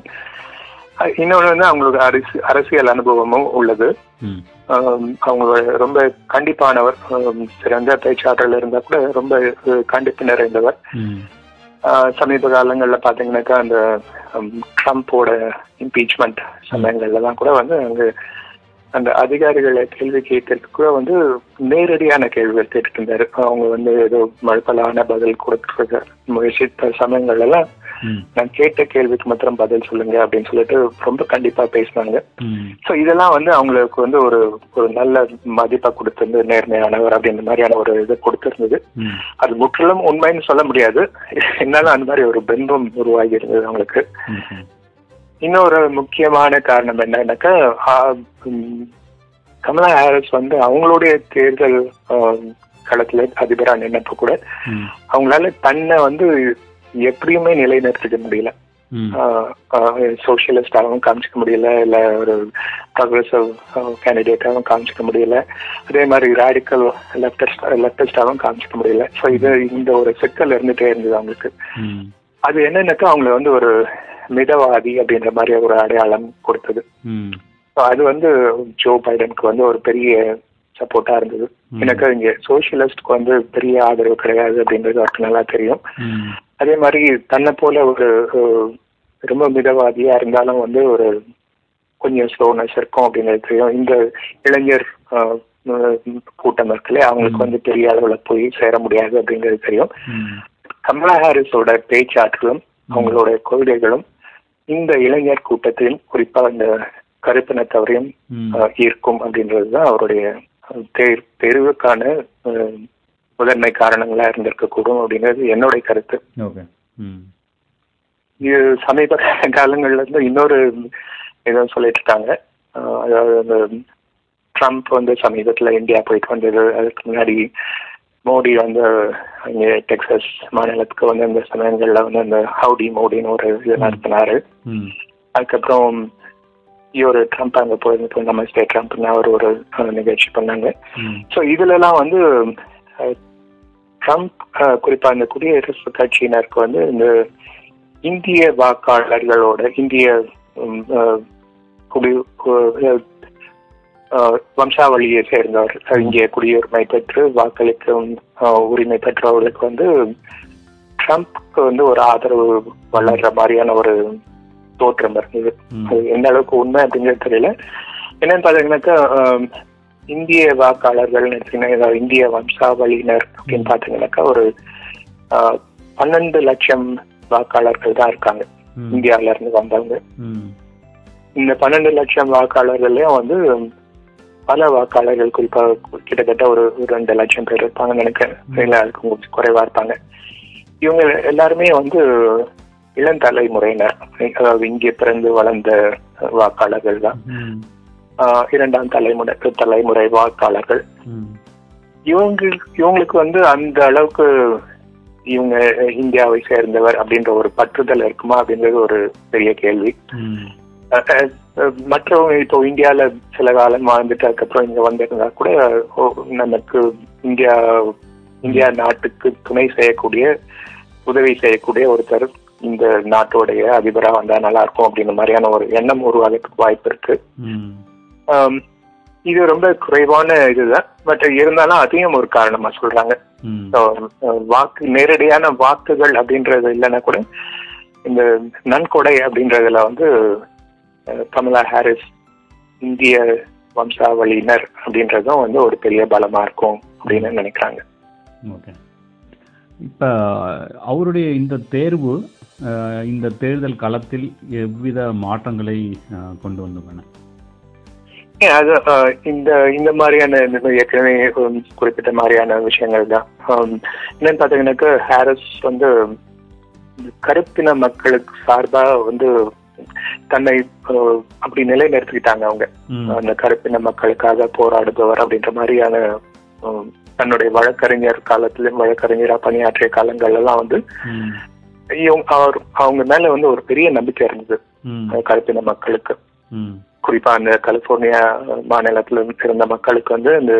அஹ் இன்னொன்னு வந்து அவங்களுக்கு அரசு அரசியல் அனுபவமும் உள்ளது ம் ஆம், அவங்களோட ரொம்ப கண்டிப்பானவர் ஆம், சிறந்த பேச்சாற்றல் இருந்தா கூட ரொம்ப அஹ், கண்டிப்பு நிறைந்தவர் ம் ஆஹ், சமீப காலங்கள்ல பாத்தீங்கன்னாக்கா அந்த ஹம், ட்ரம்ப்போட இம்பீச்மெண்ட் சமயங்கள்ல தான் கூட வந்து அங்க அந்த அதிகாரிகளை கேள்வி கேட்கறதுக்கு கூட வந்து நேரடியான கேள்விகள் கேட்டுட்டு இருந்தாரு அவங்க வந்து ஏதோ மழுப்பலான பதில் கொடுக்கறது முயற்சித்த சமயங்கள்ல எல்லாம் ம் நான் கேட்ட கேள்விக்கு மாத்திரம் பதில் சொல்லுங்க அப்படின்னு சொல்லிட்டு ரொம்ப கண்டிப்பா பேசினாங்க ம் ஸோ இதெல்லாம் வந்து அவங்களுக்கு வந்து ஒரு ஒரு நல்ல மதிப்பை கொடுத்திருந்து நேர்மையானவர் அப்படின்ற மாதிரியான ஒரு இதை கொடுத்திருந்தது ம் அது முற்றிலும் உண்மைன்னு சொல்ல முடியாது இருந்தாலும் அந்த மாதிரி ஒரு பிம்பம் உருவாகி இருந்தது அவங்களுக்கு ம் இன்னொரு முக்கியமான காரணம் என்னன்னாக்கா ஆ, ம், கமலா ஹாரிஸ் வந்து அவங்களுடைய தேர்தல் ஆ, களத்துல அதிபரா நின்னப்ப கூட ம் அவங்களால தன்னை வந்து எப்படியுமே நிலைநிறுத்திக்க முடியல ம் சோசியலிஸ்டாகவும் காமிச்சிக்க முடியல இல்ல ஒரு ப்ரொக்ரெசிவ் கேண்டிடேட்டாகவும் காமிச்சிக்க முடியல அதே மாதிரி ரேடிக்கல் லெப்டிஸ்ட் லெப்டிஸ்டாகவும் காமிச்சிக்க முடியல ஸோ இது இந்த ஒரு சிக்கல் இருந்துட்டே இருந்தது அவங்களுக்கு ம் அது என்னன்னாக்கா அவங்களை வந்து ஒரு மிதவாதி அப்படின்ற மாதிரி ஒரு அடையாளம் கொடுத்தது ம் So அது வந்து ஜோ பைடனுக்கு வந்து ஒரு பெரிய சப்போர்ட்டா இருந்தது ம். எனக்கு இங்க சோசியலிஸ்ட்க்கு வந்து பெரிய ஆதரவு கிடையாது அப்படின்றது அவருக்கு நல்லா தெரியும் ம் அதே மாதிரி தன்னை போல ஒரு அஹ், ரொம்ப மிதவாதியா இருந்தாலும் வந்து ஒரு கொஞ்சம் ஸ்லோனஸ் இருக்கும் அப்படிங்கிறது தெரியும் இந்த இளைஞர் அஹ், அஹ், கூட்டம் இருக்குல்ல அவங்களுக்கு வந்து பெரிய அளவுல போய் சேர முடியாது அப்படிங்கிறது தெரியும் ம் கமலா ஹாரிஸோட பேச்சாற்றலும் அவங்களோட கொள்கைகளும் இந்த இளைஞர் கூட்டத்தையும் குறிப்பா இந்த கருப்பினத்தவரையும் ம் அஹ், ஈர்க்கும் அப்படின்றதுதான் அவருடைய அஹ், தேர் தேர்வுக்கான அஹ், முதன்மை காரணங்களா இருந்திருக்கக்கூடும் அப்படிங்கிறது என்னுடைய கருத்து ஓகே ம் இது சமீப காலங்கள்ல இருந்து இன்னொரு ஏதோ சொல்லிட்டு இருக்காங்க அஹ், அதாவது அந்த ட்ரம்ப் வந்து சமீபத்துல இந்தியா போயிட்டு வந்தது அதுக்கு முன்னாடி மோடி வந்து இங்கே டெக்சாஸ் மாநிலத்துக்கு வந்து அந்த சமயங்கள்ல வந்து அந்த ஹவுடி மோடின்னு ஒரு இது நடத்தினாரு ம் அதுக்கப்புறம் இவர் ட்ரம்ப் அங்க போயிருந்தப்போ நமஸ்தே ட்ரம்ப்னு அவர் ஒரு அஹ், நிகழ்ச்சி பண்ணாங்க ம் ஸோ இதுல எல்லாம் வந்து அஹ், ட்ரம்ப் அஹ், குறிப்பா இந்த குடியரசு கட்சியினருக்கு வந்து இந்த இந்திய வாக்காளர்களோட இந்திய உம், அஹ், குடி கு- அஹ், வம்சாவளியை சேர்ந்தவர் அஹ், இங்கே குடியுரிமை பெற்று வாக்களிக்கும் அஹ், உரிமை பெற்றவர்களுக்கு வந்து ட்ரம்ப்க்கு வந்து ஒரு ஆதரவு வளர்ற மாதிரியான ஒரு தோற்றம் இருந்தது ம். அது எந்த அளவுக்கு உண்மை அப்படிங்கிறது தெரியல என்னன்னு பாத்தீங்கன்னாக்கா ஆம், இந்திய வாக்காளர்கள்னு எடுத்தீங்கன்னா ஏதாவது இந்திய வம்சாவளியினர் அப்படின்னு பாத்தீங்கன்னாக்கா ஒரு ஆ, பன்னெண்டு லட்சம் வாக்காளர்கள் தான் இருக்காங்க ம். இந்தியால இருந்து வந்தவங்க ம் இந்த பன்னெண்டு லட்சம் வாக்காளர்கள்லயும் வந்து பல வாக்காளர்கள் குறிப்பா கிட்டத்தட்ட ஒரு ஒரு ரெண்டு லட்சம் பேர் இருப்பாங்கன்னு நினைக்கிறேன் இல்ல அதுக்கு கொஞ்சம் குறைவா இருப்பாங்க இவங்க எல்லாருமே வந்து இளம் தலைமுறையினர் அதாவது இங்கே பிறந்து வளர்ந்த வாக்காளர்கள் தான் ம் ஆஹ் இரண்டாம் தலைமுறை தலைமுறை வாக்காளர்கள் ம் இவங்க இவங்களுக்கு வந்து அந்த அளவுக்கு இவங்க இந்தியாவை சேர்ந்தவர் அப்படின்ற ஒரு பற்றுதல் இருக்குமா அப்படின்றது ஒரு பெரிய கேள்வி ம் அஹ், அஹ், மற்றவங்க இப்போ இந்தியால சில காலம் வாழ்ந்துட்டு அதுக்கப்புறம் இங்க வந்திருந்தா கூட ஓ, நமக்கு இந்தியா இந்தியா நாட்டுக்கு துணை செய்யக்கூடிய உதவி செய்யக்கூடிய ஒருத்தர் இந்த நாட்டோடைய அதிபரா வந்தா நல்லா இருக்கும் அப்படின்ற மாதிரியான ஒரு எண்ணம் உருவாகிறதுக்கு வாய்ப்பு இருக்கு ம் ஆம், இது ரொம்ப குறைவான இதுதான் பட் இருந்தாலும் அதையும் ஒரு காரணமா சொல்றாங்க ம் So, அஹ், வாக்கு நேரடியான வாக்குகள் அப்படின்றது இல்லைன்னா கூட இந்த நன்கொடை அப்படின்றதுல வந்து அஹ், கமலா ஹாரிஸ் இந்திய வம்சாவளியினர் அப்படின்றதும் வந்து ஒரு பெரிய பலமா இருக்கும் அப்படின்னு நினைக்கிறாங்க ஓகே இப்போ அவருடைய இந்த தேர்வு அஹ், இந்த தேர்தல் களத்தில் எவ்வித மாற்றங்களை அஹ், கொண்டு வந்து ஏன் அது அஹ், இந்த இந்த மாதிரியான இந்த ஏற்கனவே ஹம், குறிப்பிட்ட மாதிரியான விஷயங்கள் தான் ஹம், என்னன்னு பாத்தீங்கன்னாக்க ஹாரிஸ் வந்து கருப்பின மக்களுக்கு சார்பா வந்து தன்னை அஹ், அப்படி நிலைநிறுத்திக்கிட்டாங்க அவங்க ம் அந்த கருப்பின மக்களுக்காக போராடுபவர் அப்படின்ற மாதிரியான ஹம், தன்னுடைய வழக்கறிஞர் காலத்துல வழக்கறிஞரா பணியாற்றிய காலங்கள்ல எல்லாம் வந்து ம் இவங்க அவர் அவங்க மேல வந்து ஒரு பெரிய நம்பிக்கை இருந்தது ம் அஹ், கருப்பின மக்களுக்கு ம் குறிப்பா அந்த கலிபோர்னியா மாநிலத்துல இருந்த மக்களுக்கு வந்து இந்த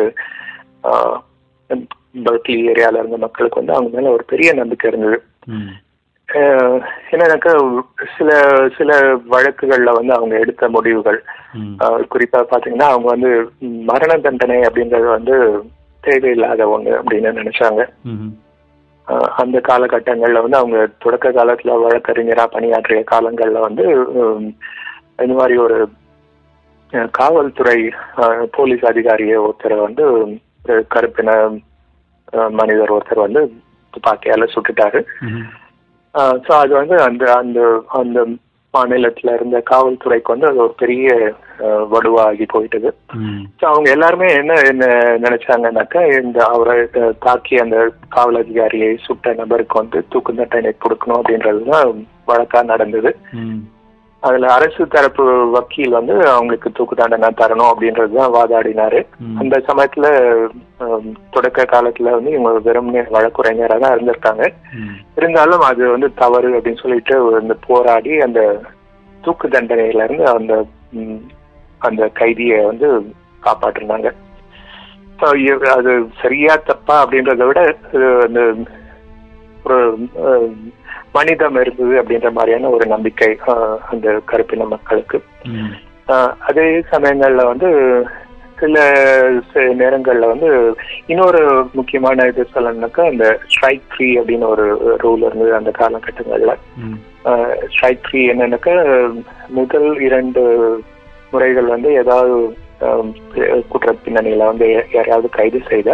பர்க்லி ஏரியால இருந்த மக்களுக்கு வந்து அவங்க மேல ஒரு பெரிய நம்பிக்கை இருந்தது ம் அஹ் என்னன்னாக்கா சில சில வழக்குகள்ல வந்து அவங்க எடுத்த முடிவுகள் ம் அஹ் குறிப்பா பாத்தீங்கன்னா அவங்க வந்து மரண தண்டனை அப்படின்றது வந்து தேவையில்லாத ஒண்ணு அப்படின்னு நினைச்சாங்க ம் அஹ் அந்த காலகட்டங்கள்ல வந்து அவங்க தொடக்க காலத்துல வழக்கறிஞரா பணியாற்றிய காலங்கள்ல வந்து உம், இந்த மாதிரி ஒரு அஹ், காவல்துறை அஹ், போலீஸ் அதிகாரிய ஒருத்தரை வந்து ஒரு கருப்பின அஹ், மனிதர் ஒருத்தர் வந்து துப்பாக்கியால சுட்டுட்டாரு ம் ஸோ அது வந்து அந்த அந்த அந்த மாநிலத்துல இருந்த காவல்துறைக்கு வந்து அது ஒரு பெரிய அஹ், வடுவாகி போயிட்டது ம் ஸோ அவங்க எல்லாருமே என்ன என்ன நினைச்சாங்கன்னாக்கா இந்த அவரை அஹ், தாக்கி அந்த காவல் அதிகாரியை சுட்ட நபருக்கு வந்து தூக்கு தண்டனை கொடுக்கணும் அப்படின்றதுதான் வழக்கா நடந்தது ம் அதுல அரசு தரப்பு வக்கீல் வந்து அவங்களுக்கு தூக்கு தண்டனை தரணும் அப்படின்றதுதான் வாதாடினாரு ம். அந்த சமயத்துல அஹ், தொடக்க காலத்துல வந்து இவங்க வெறுமனே வழக்குரைஞராக தான் இருந்திருக்காங்க ம் இருந்தாலும் அது வந்து தவறு அப்படின்னு சொல்லிட்டு இந்த போராடி அந்த தூக்கு தண்டனையில இருந்து அந்த ம், அந்த கைதியை வந்து காப்பாற்றினாங்க So, இ- அது சரியா தப்பா அப்படின்றத விட இது அந்த ஒரு அஹ், மனிதம் இருந்தது அப்படின்ற மாதிரியான ஒரு நம்பிக்கை அஹ், அந்த கருப்பின மக்களுக்கு ம் ஆஹ் அதே சமயங்கள்ல வந்து சில ச- நேரங்கள்ல வந்து இன்னொரு முக்கியமான இது சொல்லணும்னாக்கா இந்த ஸ்ட்ரைக் ஃப்ரீ அப்படின்னு ஒரு ரூல் இருந்தது அந்த காலகட்டங்கள்ல ம் ஸ்ட்ரைக் ஃப்ரீ என்னன்னாக்கா முதல் இரண்டு முறைகள் வந்து ஏதாவது ஆஹ், குற்ற பின்னணியில வந்து யா- யாரையாவது கைது செய்த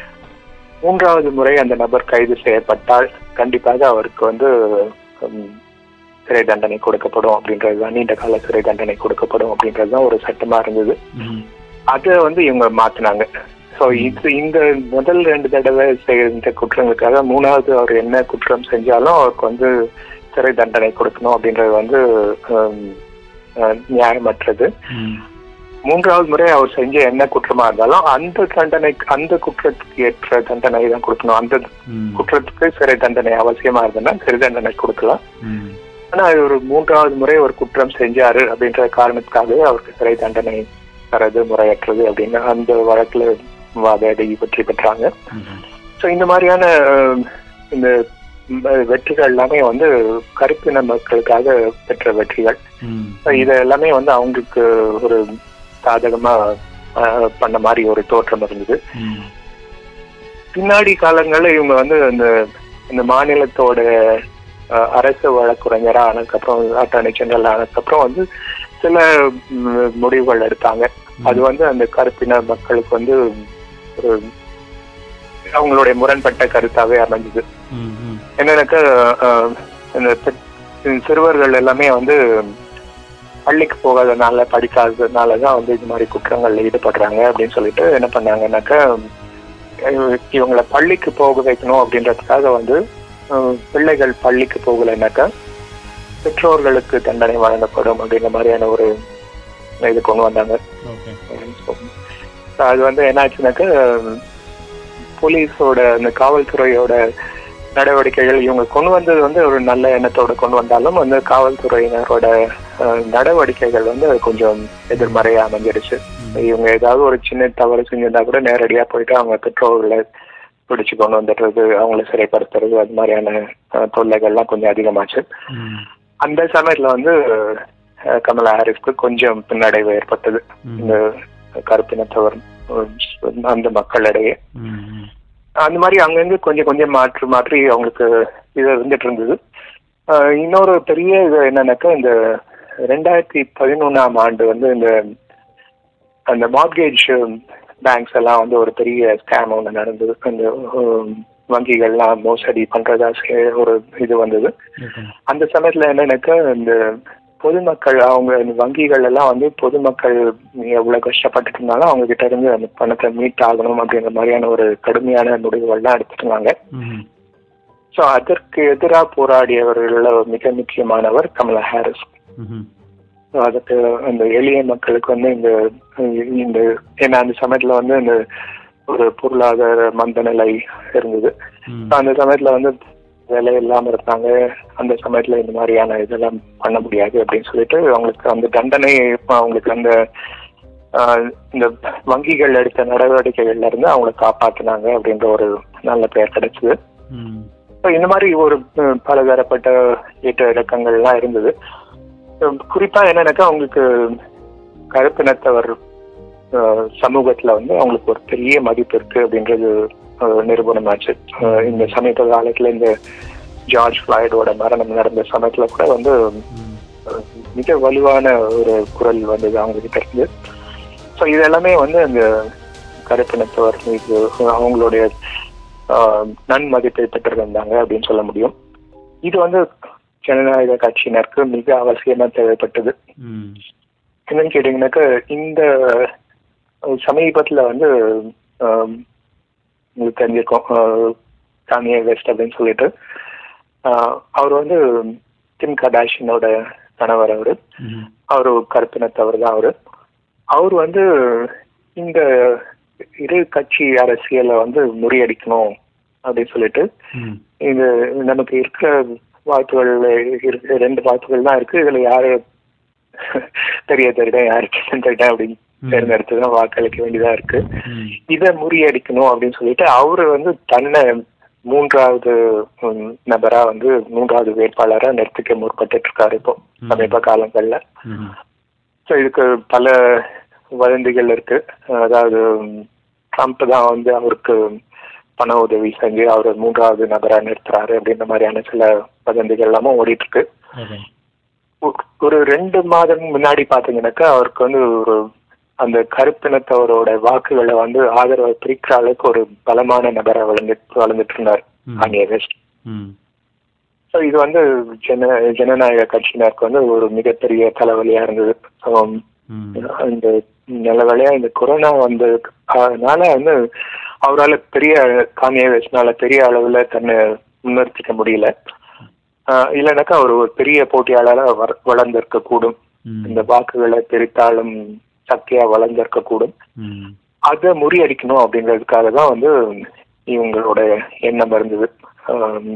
மூன்றாவது முறை அந்த நபர் கைது செய்யப்பட்டால் கண்டிப்பாக அவருக்கு வந்து ஹம், சிறை தண்டனை கொடுக்கப்படும் அப்படின்றதுதான் நீண்ட கால சிறை தண்டனை கொடுக்கப்படும் அப்படின்றதுதான் ஒரு சட்டமா இருந்தது ம் அதை வந்து இவங்க மாத்தினாங்க ஸோ இது இந்த முதல் ரெண்டு தடவை செய்த குற்றங்களுக்காக மூணாவது அவர் என்ன குற்றம் செஞ்சாலும் அவருக்கு வந்து சிறை தண்டனை கொடுக்கணும் அப்படின்றது வந்து ஹம், அஹ், நியாயமற்றது ம் மூன்றாவது முறை அவர் செஞ்ச என்ன குற்றமா இருந்தாலும் அந்த தண்டனை அந்த குற்றத்துக்கு ஏற்ற தண்டனை தான் கொடுக்கணும் அந்த ம் குற்றத்துக்கு சிறை தண்டனை அவசியமா இருந்ததுன்னா சிறை தண்டனை கொடுக்கலாம் ம் ஆனா அது ஒரு மூன்றாவது முறை ஒரு குற்றம் செஞ்சாரு அப்படின்ற காரணத்துக்காகவே அவருக்கு சிறை தண்டனை தரது முறையற்றது அப்படின்னு அந்த வழக்குல வாதாடி வெற்றி பெற்றாங்க ம் ஸோ இந்த மாதிரியான அஹ், இந்த ம், வெற்றிகள் எல்லாமே வந்து கருப்பின மக்களுக்காக பெற்ற வெற்றிகள் ம் So இது எல்லாமே வந்து அவங்களுக்கு ஒரு சாதகமா அஹ், பண்ண மாதிரி ஒரு தோற்றம் இருந்தது ம் பின்னாடி காலங்கள்ல இவங்க வந்து இந்த இந்த மாநிலத்தோட அஹ், அரசு வழக்குரைஞரா ஆனதுக்கப்புறம் அட்டார்னி ஜெனரல் ஆனதுக்கப்புறம் வந்து சில ம், முடிவுகள் எடுத்தாங்க அது வந்து அந்த கருப்பின மக்களுக்கு வந்து ஒரு அவங்களுடைய முரண்பட்ட கருத்தாவே அமைஞ்சது ம் ம் என்னன்னாக்கா அஹ், இந்த பெ- இந்த சிறுவர்கள் எல்லாமே வந்து பள்ளிக்கு போகாதனால படிக்காததுனால தான் வந்து இது மாதிரி குற்றங்கள்ல ஈடுபடுறாங்க அப்படின்னு சொல்லிட்டு என்ன பண்ணாங்கன்னாக்கா அஹ், இவங்களை பள்ளிக்கு போக வைக்கணும் அப்படின்றதுக்காக வந்து அஹ், பிள்ளைகள் பள்ளிக்கு போகலைன்னாக்கா பெற்றோர்களுக்கு தண்டனை வழங்கப்படும் அப்படின்ற மாதிரியான ஒரு இது கொண்டு வந்தாங்க ஓகே So, அது வந்து என்னாச்சுனாக்கா போலீஸோட அந்த காவல்துறையோட நடவடிக்கைகள் இவங்க கொண்டு வந்தது வந்து ஒரு நல்ல எண்ணத்தோட கொண்டு வந்தாலும் வந்து காவல்துறையினரோட அஹ், நடவடிக்கைகள் வந்து கொஞ்சம் எதிர்மறையா அமைஞ்சிடுச்சு இவங்க ஏதாவது ஒரு சின்ன தவறு செஞ்சிருந்தா கூட நேரடியா போயிட்டு அவங்க பெற்றோர்களை பிடிச்சு கொண்டு வந்துடுறது அவங்கள சிறைப்படுத்துறது அது மாதிரியான அஹ், தொல்லைகள்லாம் கொஞ்சம் அதிகமாச்சு ம். அந்த சமயத்துல வந்து அஹ், கமலா ஹாரிஸ்க்கு கொஞ்சம் பின்னடைவு ஏற்பட்டது ம். இந்த கருப்பினத்தவர் அஹ், அந்த மக்களிடையே ம். ம். அந்த மாதிரி அங்கங்க கொஞ்சம் கொஞ்சம் மாற்றி மாற்றி அவங்களுக்கு இது இருந்துட்டு இருந்தது அஹ், இன்னொரு பெரிய இது என்னன்னாக்கா இந்த ரெண்டாயிரத்தி பதினொன்னாம் ஆண்டு வந்து இந்த அந்த மார்கேஜ் பேங்க்ஸ் எல்லாம் வந்து ஒரு பெரிய ஸ்கேம் ஒன்று நடந்தது அந்த ஹம், வங்கிகள்லாம் மோசடி பண்றதா சே- ஒரு இது வந்தது ஓகே. அந்த சமயத்துல என்னன்னாக்கா இந்த பொதுமக்கள் அவங்க இந்த வங்கிகள் எல்லாம் வந்து பொதுமக்கள் எவ்வளவு கஷ்டப்பட்டுட்டு இருந்தாலும் அவங்க கிட்ட இருந்து அந்த பணத்தை மீட் ஆகணும் அப்படிங்கிற மாதிரியான ஒரு கடுமையான முடிவுகள்லாம் எடுத்துட்டு இருந்தாங்க ம். ஸோ அதற்கு எதிராக போராடியவர்கள மிக முக்கியமானவர் கமலா ஹாரிஸ் ம்ஹும். So அதுக்கு அந்த எளிய மக்களுக்கு வந்து இந்த இந்த ஏன்னா அந்த சமயத்துல வந்து இந்த ஒரு பொருளாதார மந்த நிலை இருந்தது ம். So அந்த சமயத்துல வந்து வேலை இல்லாம இருந்தாங்க அந்த சமயத்துல இந்த மாதிரியான இதெல்லாம் பண்ண முடியாது அப்படின்னு சொல்லிட்டு அவங்களுக்கு அந்த தண்டனை அவங்களுக்கு அந்த ஆஹ், இந்த வங்கிகள் எடுத்த நடவடிக்கைகள்ல இருந்து அவங்களை காப்பாத்தினாங்க அப்படின்ற ஒரு நல்ல பெயர் கிடைச்சது ம். So இந்த மாதிரி ஒரு அஹ், பலதரப்பட்ட ஏற்ற இறக்கங்கள்லாம் இருந்தது அஹ், குறிப்பா என்னன்னாக்கா அவங்களுக்கு கருப்பினத்தவர் அஹ், சமூகத்துல வந்து அவங்களுக்கு ஒரு பெரிய மதிப்பு இருக்கு அப்படின்றது அஹ், நிரூபணமாச்சு அஹ், இந்த சமீப காலத்துல இந்த ஜார்ஜ் ஃபிளாய்டோட மரணம் நடந்த சமயத்துல கூட வந்து ம். அஹ், மிக வலுவான ஒரு குரல் வந்தது அவங்க கிட்ட இருந்து ஸோ இது எல்லாமே வந்து அந்த கருப்பினத்தவர் மீது அவங்களுடைய ஆஹ், நன்மதிப்பை பெற்றிருந்தாங்க அப்படின்னு சொல்ல முடியும் இது வந்து ஜனநாயக கட்சியினருக்கு மிக அவசியமா தேவைப்பட்டது ம். என்னன்னு கேட்டீங்கன்னாக்கா இந்த சமீபத்துல வந்து ஆஹ், உங்களுக்கு தெரிஞ்சிருக்கும் ஆஹ், கானியே வெஸ்ட் அப்படின்னு சொல்லிட்டு ஆஹ், அவர் வந்து கிம் கடாஷினோட கணவர் அவரு ம். அவரு கருப்பினத்தவர் தான் அவரு அவர் வந்து இந்த இரு கட்சி அரசியலை வந்து முறியடிக்கணும் அப்படின்னு சொல்லிட்டு ம். இது நமக்கு இருக்கிற வாய்ப்புகள் இருக்கு ரெண்டு வாய்ப்புகள் தான் இருக்கு இதுல யாரு பெரிய தெரியுதா யாரு சின்ன தெரியுதா அப்படின்னு தேர்ந்தெடுத்து தான் வாக்களிக்க வேண்டியதா இருக்கு ம். இதை முறியடிக்கணும் அப்படின்னு சொல்லிட்டு அவரு வந்து தன்னை மூன்றாவது ம், நபரா வந்து மூன்றாவது வேட்பாளரா நிறுத்திக்க முற்பட்டு இருக்காரு இப்போ சமீப காலங்கள்ல ம். ஸோ இதுக்கு பல வதந்திகள் இருக்கு அதாவது ம், ட்ரம்ப் தான் வந்து அவருக்கு பண உதவி செஞ்சு அவர் மூன்றாவது நபரா நிறுத்துறாரு அப்படின்ற மாதிரியான சில வதந்திகள் எல்லாமும் ஓடிட்டு இருக்கு ஓகே. ஒ- ஒரு ரெண்டு மாதம் முன்னாடி பாத்தீங்கன்னாக்கா அவருக்கு வந்து ஒரு அந்த கருப்பினத்தவரோட வாக்குகளை வந்து ஆதரவை பிரிக்கிற அளவுக்கு ஒரு பலமான நபரா வளர்ந்து வளர்ந்துட்டு இருந்தார் ம். கானியே வெஸ்ட் ம். ஸோ இது வந்து ஜன ஜனநாயக கட்சியினருக்கு வந்து ஒரு மிகப்பெரிய தலைவலியா இருந்தது So, ம். இந்த நல்ல வேலையா இந்த கொரோனா வந்ததுனால வந்து அவரால் பெரிய கானிய வயசுனால பெரிய அளவுல தன்னை முன்னிறுத்திக்க முடியல ஆஹ் இல்லைனாக்கா அவர் ஒரு பெரிய போட்டியாளரா வர- வளர்ந்திருக்க கூடும் ம். இந்த வாக்குகளை பிரித்தாலும் சக்தியா வளர்ந்திருக்க கூடும் ம். அதை முறியடிக்கணும் அப்படிங்கிறதுக்காக தான் வந்து இவங்களோட எண்ணம் இருந்தது ஆம்,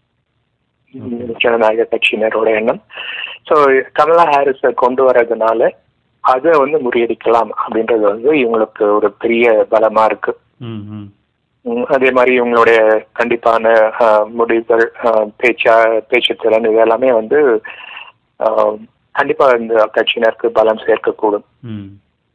ஜனநாயக கட்சியினரோட எண்ணம் ஸோ கமலா ஹாரிஸை கொண்டு வர்றதுனால அதை வந்து முறியடிக்கலாம் அப்படின்றது வந்து இவங்களுக்கு ஒரு பெரிய பலமா இருக்கு ம். ம். உம், அதே மாதிரி இவங்களுடைய கண்டிப்பான ஆஹ், முடிவுகள் ஆஹ், பேச்சா பேச்சு திறன் இது எல்லாமே வந்து ஆஹ், கண்டிப்பா இந்த கட்சியினருக்கு பலம் சேர்க்கக்கூடும் ம்.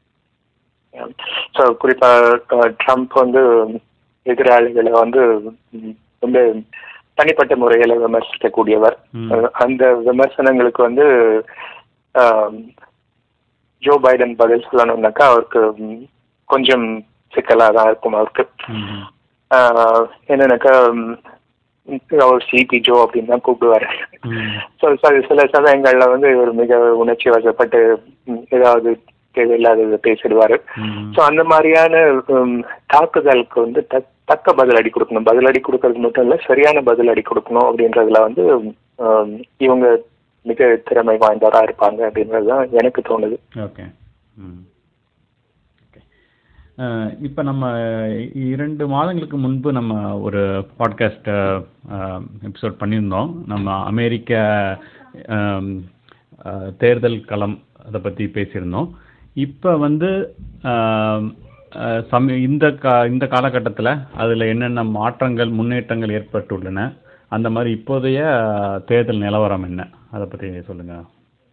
ஸோ குறிப்பா அஹ், ட்ரம்ப் வந்து எதிராளிகளை வந்து ம், ரொம்ப தனிப்பட்ட முறையில விமர்சிக்கக்கூடியவர் ம். அஹ், அந்த விமர்சனங்களுக்கு வந்து ஆம், ஜோ பைடன் பதில் சொல்லணும்னாக்கா அவருக்கு ம், கொஞ்சம் சிக்கலா தான் இருக்கும் அவருக்கு ம். ஆஹ், என்னன்னாக்கா ம், அவர் சிபி ஜோ அப்படின்னு தான் கூப்பிடுவாரு ம். ஸோ சில சமயங்கள்ல வந்து இவர் மிக உணர்ச்சி வசப்பட்டு ம், ஏதாவது தேவையில்லாததை பேசிடுவாரு ம். ஸோ அந்த மாதிரியான உம், தாக்குதலுக்கு வந்து தக்- தக்க பதிலடி கொடுக்கணும் பதிலடி கொடுக்கறது மட்டும் இல்ல சரியான பதிலடி கொடுக்கணும் அப்படின்றதுல வந்து உம், இவங்க மிக திறமை வாய்ந்தவரா இருப்பாங்க அப்படின்றது தான் எனக்கு தோணுது ஓகே ம் ஓகே இப்போ நம்ம இரண்டு மாதங்களுக்கு முன்பு நம்ம ஒரு பாட்காஸ்ட் எபிசோட் பண்ணியிருந்தோம் நம்ம அமெரிக்க ஆம், அஹ், தேர்தல் களம் அதை பற்றி பேசியிருந்தோம் இப்போ வந்து அஹ், அஹ், சம இந்த கா இந்த காலகட்டத்தில் அதில் என்னென்ன மாற்றங்கள் முன்னேற்றங்கள் ஏற்பட்டுள்ளன அந்த மாதிரி இப்போதைய அஹ், தேர்தல் நிலவரம் என்ன அதை பற்றி சொல்லுங்கள்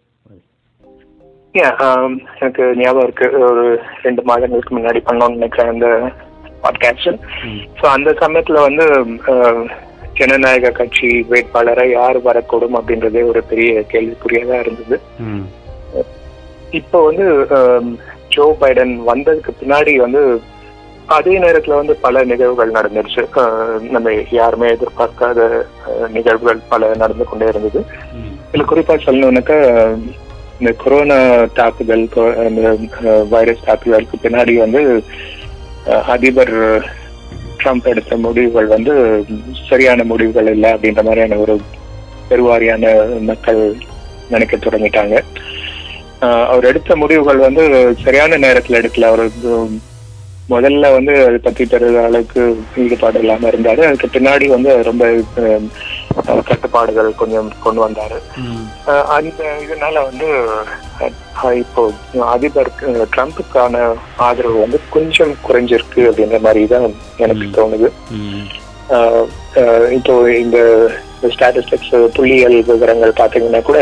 Yeah, um, எனக்கு ஞாபகம் இருக்கு ஒரு ரெண்டு மாதங்களுக்கு முன்னாடி பண்ணோம்னு நினைக்கிறேன் அந்த பாட்காஸ்ட் ஸோ அந்த சமயத்துல வந்து அஹ், ஜனநாயக கட்சி வேட்பாளரை யார் வரக்கூடும் அப்படின்றதே ஒரு பெரிய கேள்விக்குறியதா இருந்தது ம் இப்போ வந்து அஹ், ஜோ பைடன் வந்ததுக்கு பின்னாடி வந்து அதே நேரத்துல வந்து பல நிகழ்வுகள் நடந்துருச்சு அஹ், நம்ம யாருமே எதிர்பார்க்காத அஹ், நிகழ்வுகள் பல நடந்து கொண்டே இருந்தது ம் இதுல குறிப்பா சொல்லணும்னாக்கா இந்த கொரோனா தாக்குதல் கொ- இந்த அஹ், வைரஸ் தாக்குதலுக்கு பின்னாடி வந்து அஹ், அதிபர் ட்ரம்ப் எடுத்த முடிவுகள் வந்து சரியான முடிவுகள் இல்லை அப்படின்ற மாதிரியான ஒரு பெருவாரியான மக்கள் நினைக்க தொடங்கிட்டாங்க அஹ், அவர் எடுத்த முடிவுகள் வந்து சரியான நேரத்துல எடுக்கல அவர் வந்து முதல்ல வந்து அதை பத்தி பெரிய அளவுக்கு ஈடுபாடு இல்லாம இருந்தாரு அதுக்கு பின்னாடி வந்து ரொம்ப அஹ், அஹ், கட்டுப்பாடுகள் கொஞ்சம் கொண்டு வந்தாரு ம் அஹ் அந்த இதனால வந்து அஹ் இப்போ அதிபர் அஹ் ட்ரம்புக்கான ஆதரவு வந்து கொஞ்சம் குறைஞ்சிருக்கு அப்படின்ற மாதிரி தான் எனக்கு ம். தோணுது ம் அஹ் அஹ் இப்போ இந்த ஸ்டாட்டிஸ்டிக்ஸ் புள்ளியியல் விவரங்கள் பார்த்தீங்கன்னா கூட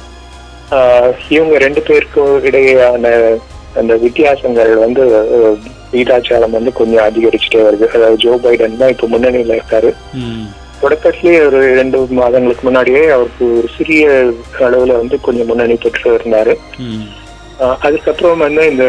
அஹ் இவங்க ரெண்டு பேருக்கும் இடையேயான அந்த வித்தியாசங்கள் வந்து அஹ், விகிதாச்சாரம் வந்து கொஞ்சம் அதிகரிச்சுட்டே வருது அதாவது ஜோ பைடன் தான் இப்போ முன்னணியில இருக்காரு ம் தொடக்கத்திலேயே ஒரு ரெண்டு மாதங்களுக்கு முன்னாடியே அவருக்கு ஒரு சிறிய அளவுல வந்து கொஞ்சம் முன்னணி பெற்று இருந்தாரு ம் ஆஹ் அதுக்கப்புறம் வந்து இந்த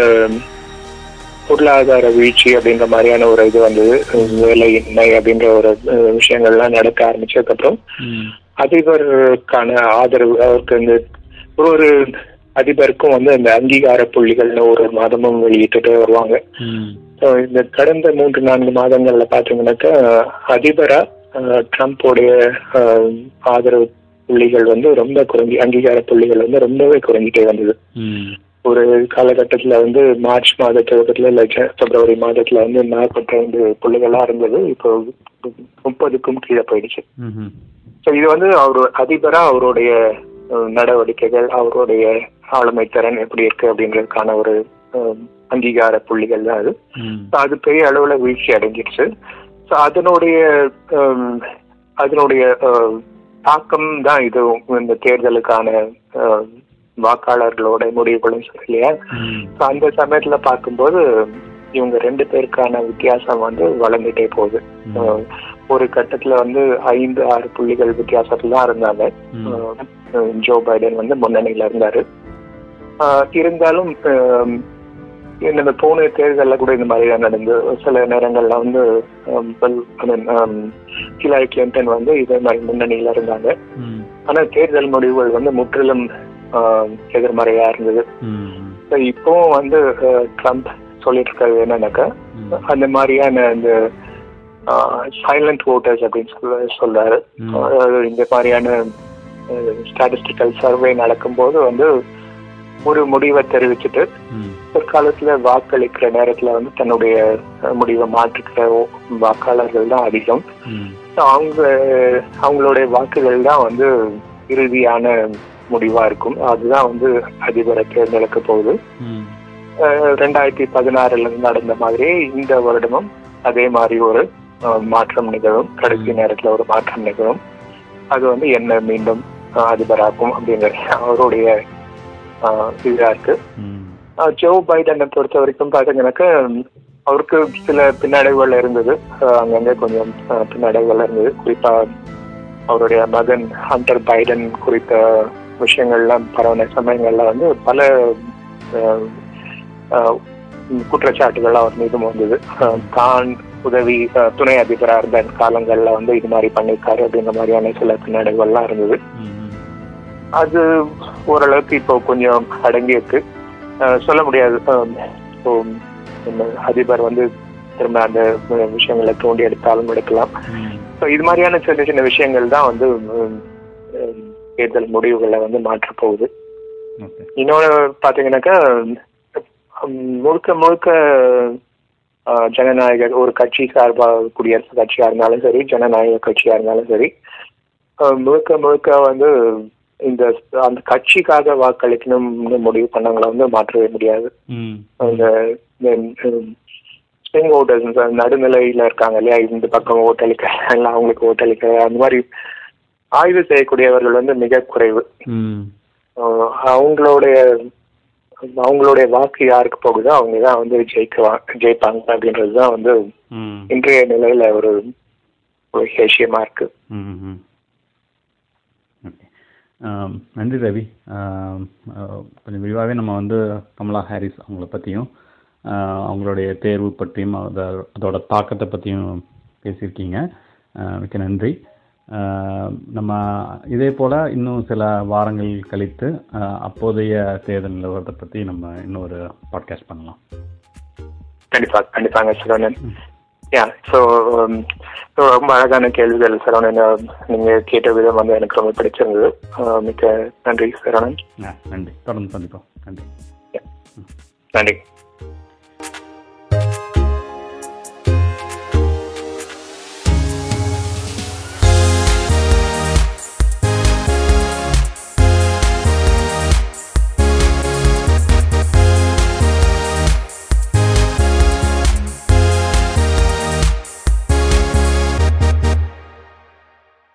பொருளாதார வீழ்ச்சி அப்படின்ற மாதிரியான ஒரு இது வந்தது வேலையின்மை அப்படின்ற ஒரு அஹ், விஷயங்கள்லாம் நடக்க ஆரம்பிச்சதுக்கப்புறம் ம் அதிபருக்கான ஆதரவு அவருக்கு இந்த ஒரு ஒரு அதிபருக்கும் வந்து அந்த அங்கீகார புள்ளிகள்னு ஒரு ஒரு மாதமும் வெளியிட்டுட்டு வருவாங்க ம் So, இந்த கடந்த மூன்று நான்கு மாதங்கள்ல பாத்தீங்கன்னாக்கா அதிபரா அஹ், ட்ரம்ப்போடைய அஹ், ஆதரவு புள்ளிகள் வந்து ரொம்ப குறைஞ்சி அங்கீகார புள்ளிகள் வந்து ரொம்பவே குறைஞ்சிட்டே வந்தது ம் ஒரு காலகட்டத்துல வந்து மார்ச் மாத துவக்கத்துல இல்ல ஜ- பிப்ரவரி மாதத்துல வந்து நாற்பத்தி ஐந்து புள்ளிகளா இருந்தது இப்போ முப்பதுக்கும் கீழே போயிடுச்சு ம் ஸோ இது வந்து அவர் அதிபரா அவருடைய அஹ், நடவடிக்கைகள் அவருடைய ஆளுமை திறன் எப்படி இருக்கு அப்படின்றதுக்கான ஒரு அஹ், அங்கீகார புள்ளிகள் தான் அது ம் So, அது பெரிய அளவுல வீழ்ச்சி அடைஞ்சிருச்சு ஸோ அதனுடைய ஹம், அதனுடைய அஹ், தாக்கம் தான் இது இந்த தேர்தலுக்கான அஹ், வாக்காளர்களோட முடிவுகளும் சரி இல்லையா ம் So, அந்த சமயத்துல பார்க்கும்போது இவங்க ரெண்டு பேருக்கான வித்தியாசம் வந்து வளர்ந்துட்டே போகுது ம். அஹ், ஒரு கட்டத்துல வந்து ஐந்து ஆறு புள்ளிகள் வித்தியாசத்துல தான் இருந்தாங்க ம். அஹ், ஜோ பைடன் வந்து முன்னணியில இருந்தாரு அஹ், இருந்தாலும் அஹ், இந்த போன தேர்தல்ல கூட இந்த மாதிரி தான் நடந்து சில நேரங்கள்ல வந்து அஹ், பில்- I mean, அஹ், ஹிலாரி கிளின்டன் வந்து இதே மாதிரி முன்னணியில இருந்தாங்க ம் ஆனா தேர்தல் முடிவுகள் வந்து முற்றிலும் அஹ், எதிர்மறையா இருந்தது ம் So, இப்பவும் வந்து அஹ், ட்ரம்ப் சொல்லிட்டு இருக்கிறது என்னன்னாக்கா ம். அந்த மாதிரியான இந்த சைலண்ட் ஓட்டர்ஸ் அப்படின்னு சொல்ல சொல்றாரு ம். அதாவது இந்த மாதிரியான ஸ்டாட்டிஸ்டிக்கல் சர்வே நடக்கும்போது வந்து ஒரு முடிவை தெரிவிச்சுட்டு ம் பிற்காலத்துல வாக்களிக்கிற நேரத்துல வந்து தன்னுடைய அஹ், முடிவை மாற்றிக்கிற வாக்காளர்கள் தான் அதிகம் ம் So, அவங்க அவங்களுடைய வாக்குகள் தான் வந்து இறுதியான முடிவா இருக்கும் அதுதான் வந்து அதிபரை தேர்ந்தெடுக்க போகுது ம் அஹ் ரெண்டாயிரத்தி பதினாறுல நடந்த மாதிரி இந்த வருடமும் அதே மாதிரி ஒரு அஹ், மாற்றம் நிகழும் கடைசி நேரத்துல ஒரு மாற்றம் நிகழும் அது வந்து என்ன மீண்டும் அஹ், அதிபராக்கும் அப்படிங்கிற அவருடைய அஹ், இதா இருக்கு ம் அஹ், ஜோ பைடனை பொறுத்த வரைக்கும் பாத்தீங்கன்னாக்க அவருக்கு சில பின்னடைவுகள் இருந்தது அஹ், அங்கங்க கொஞ்சம் அஹ், பின்னடைவுகள் இருந்தது குறிப்பா அவருடைய மகன் ஹண்டர் பைடன் குறித்த விஷயங்கள்லாம் பரவன சமயங்கள்ல வந்து பல அஹ், அஹ், குற்றச்சாட்டுகள் அவர் மீதும் வந்தது அஹ், தான் உதவி அஹ், துணை அதிபரா இருந்த காலங்கள்ல வந்து இது மாதிரி பண்ணிருக்காரு அப்படின்ற மாதிரியான சில பின்னடைவுகள்லாம் இருந்தது ம் அது ஓரளவுக்கு இப்போ கொஞ்சம் அடங்கி இருக்கு அஹ், சொல்ல முடியாது அஹ், இப்போ நம்ம அதிபர் வந்து திரும்ப அந்த விஷயங்களை தோண்டி எடுத்தாலும் எடுக்கலாம் ம் ஸோ இது மாதிரியான சின்ன சின்ன விஷயங்கள் தான் வந்து உம், உம், தேர்தல் முடிவுகளை வந்து மாற்றப் போகுது ஓகே இன்னொன்று பார்த்தீங்கன்னாக்கா உம், முழுக்க முழுக்க அஹ், ஜனநாயக ஒரு கட்சி சார்பாக குடியரசுக் கட்சியா இருந்தாலும் சரி ஜனநாயக கட்சியா இருந்தாலும் சரி அஹ், முழுக்க முழுக்க வந்து இந்த அந்த கட்சிக்காக வாக்களிக்கணும்னு முடிவு பண்ணவங்கள வந்து மாற்றவே முடியாது ம் அந்த ஸ்விங் ஓட்டர்ஸ் நடுநிலையில இருக்காங்க இல்லையா இந்த பக்கம் ஓட்டளிக்க இல்லை அவங்களுக்கு ஓட்டளிக்க அந்த மாதிரி ஆய்வு செய்யக்கூடியவர்கள் வந்து மிக குறைவு ம் அஹ் அவங்களுடைய அவங்களுடைய வாக்கு யாருக்கு போகுதோ அவங்க தான் வந்து ஜெயிக்குவா ஜெயிப்பாங்க அப்படின்றது தான் வந்து ம் இன்றைய நிலையில ஒரு ஒரு விஷயமா இருக்கு ம் ம் ஓகே ஆம், நன்றி ரவி ஆம், ஆ, கொஞ்சம் விரிவாகவே நம்ம வந்து கமலா ஹாரிஸ் அவங்கள பற்றியும் அவங்களுடைய தேர்வு பற்றியும் அத அதோட தாக்கத்தை பற்றியும் பேசியிருக்கீங்க ஆ, மிக்க நன்றி ஆ, நம்ம இதே போல் இன்னும் சில வாரங்கள் கழித்து ஆ, அப்போதைய தேர்தல் நிலவரத்தை பற்றி நம்ம இன்னொரு பாட்காஸ்ட் பண்ணலாம் கண்டிப்பா கண்டிப்பாங்க சரவணன் யா ஸோ ரொம்ப அழகான கேள்விகள் சரவணன் அஹ், நீங்க கேட்ட விதம் வந்து எனக்கு ரொம்ப பிடிச்சிருந்தது அஹ், மிக்க நன்றி சரவணன் ஆ, நன்றி தொடர்ந்து சந்திப்போம் நன்றி நன்றி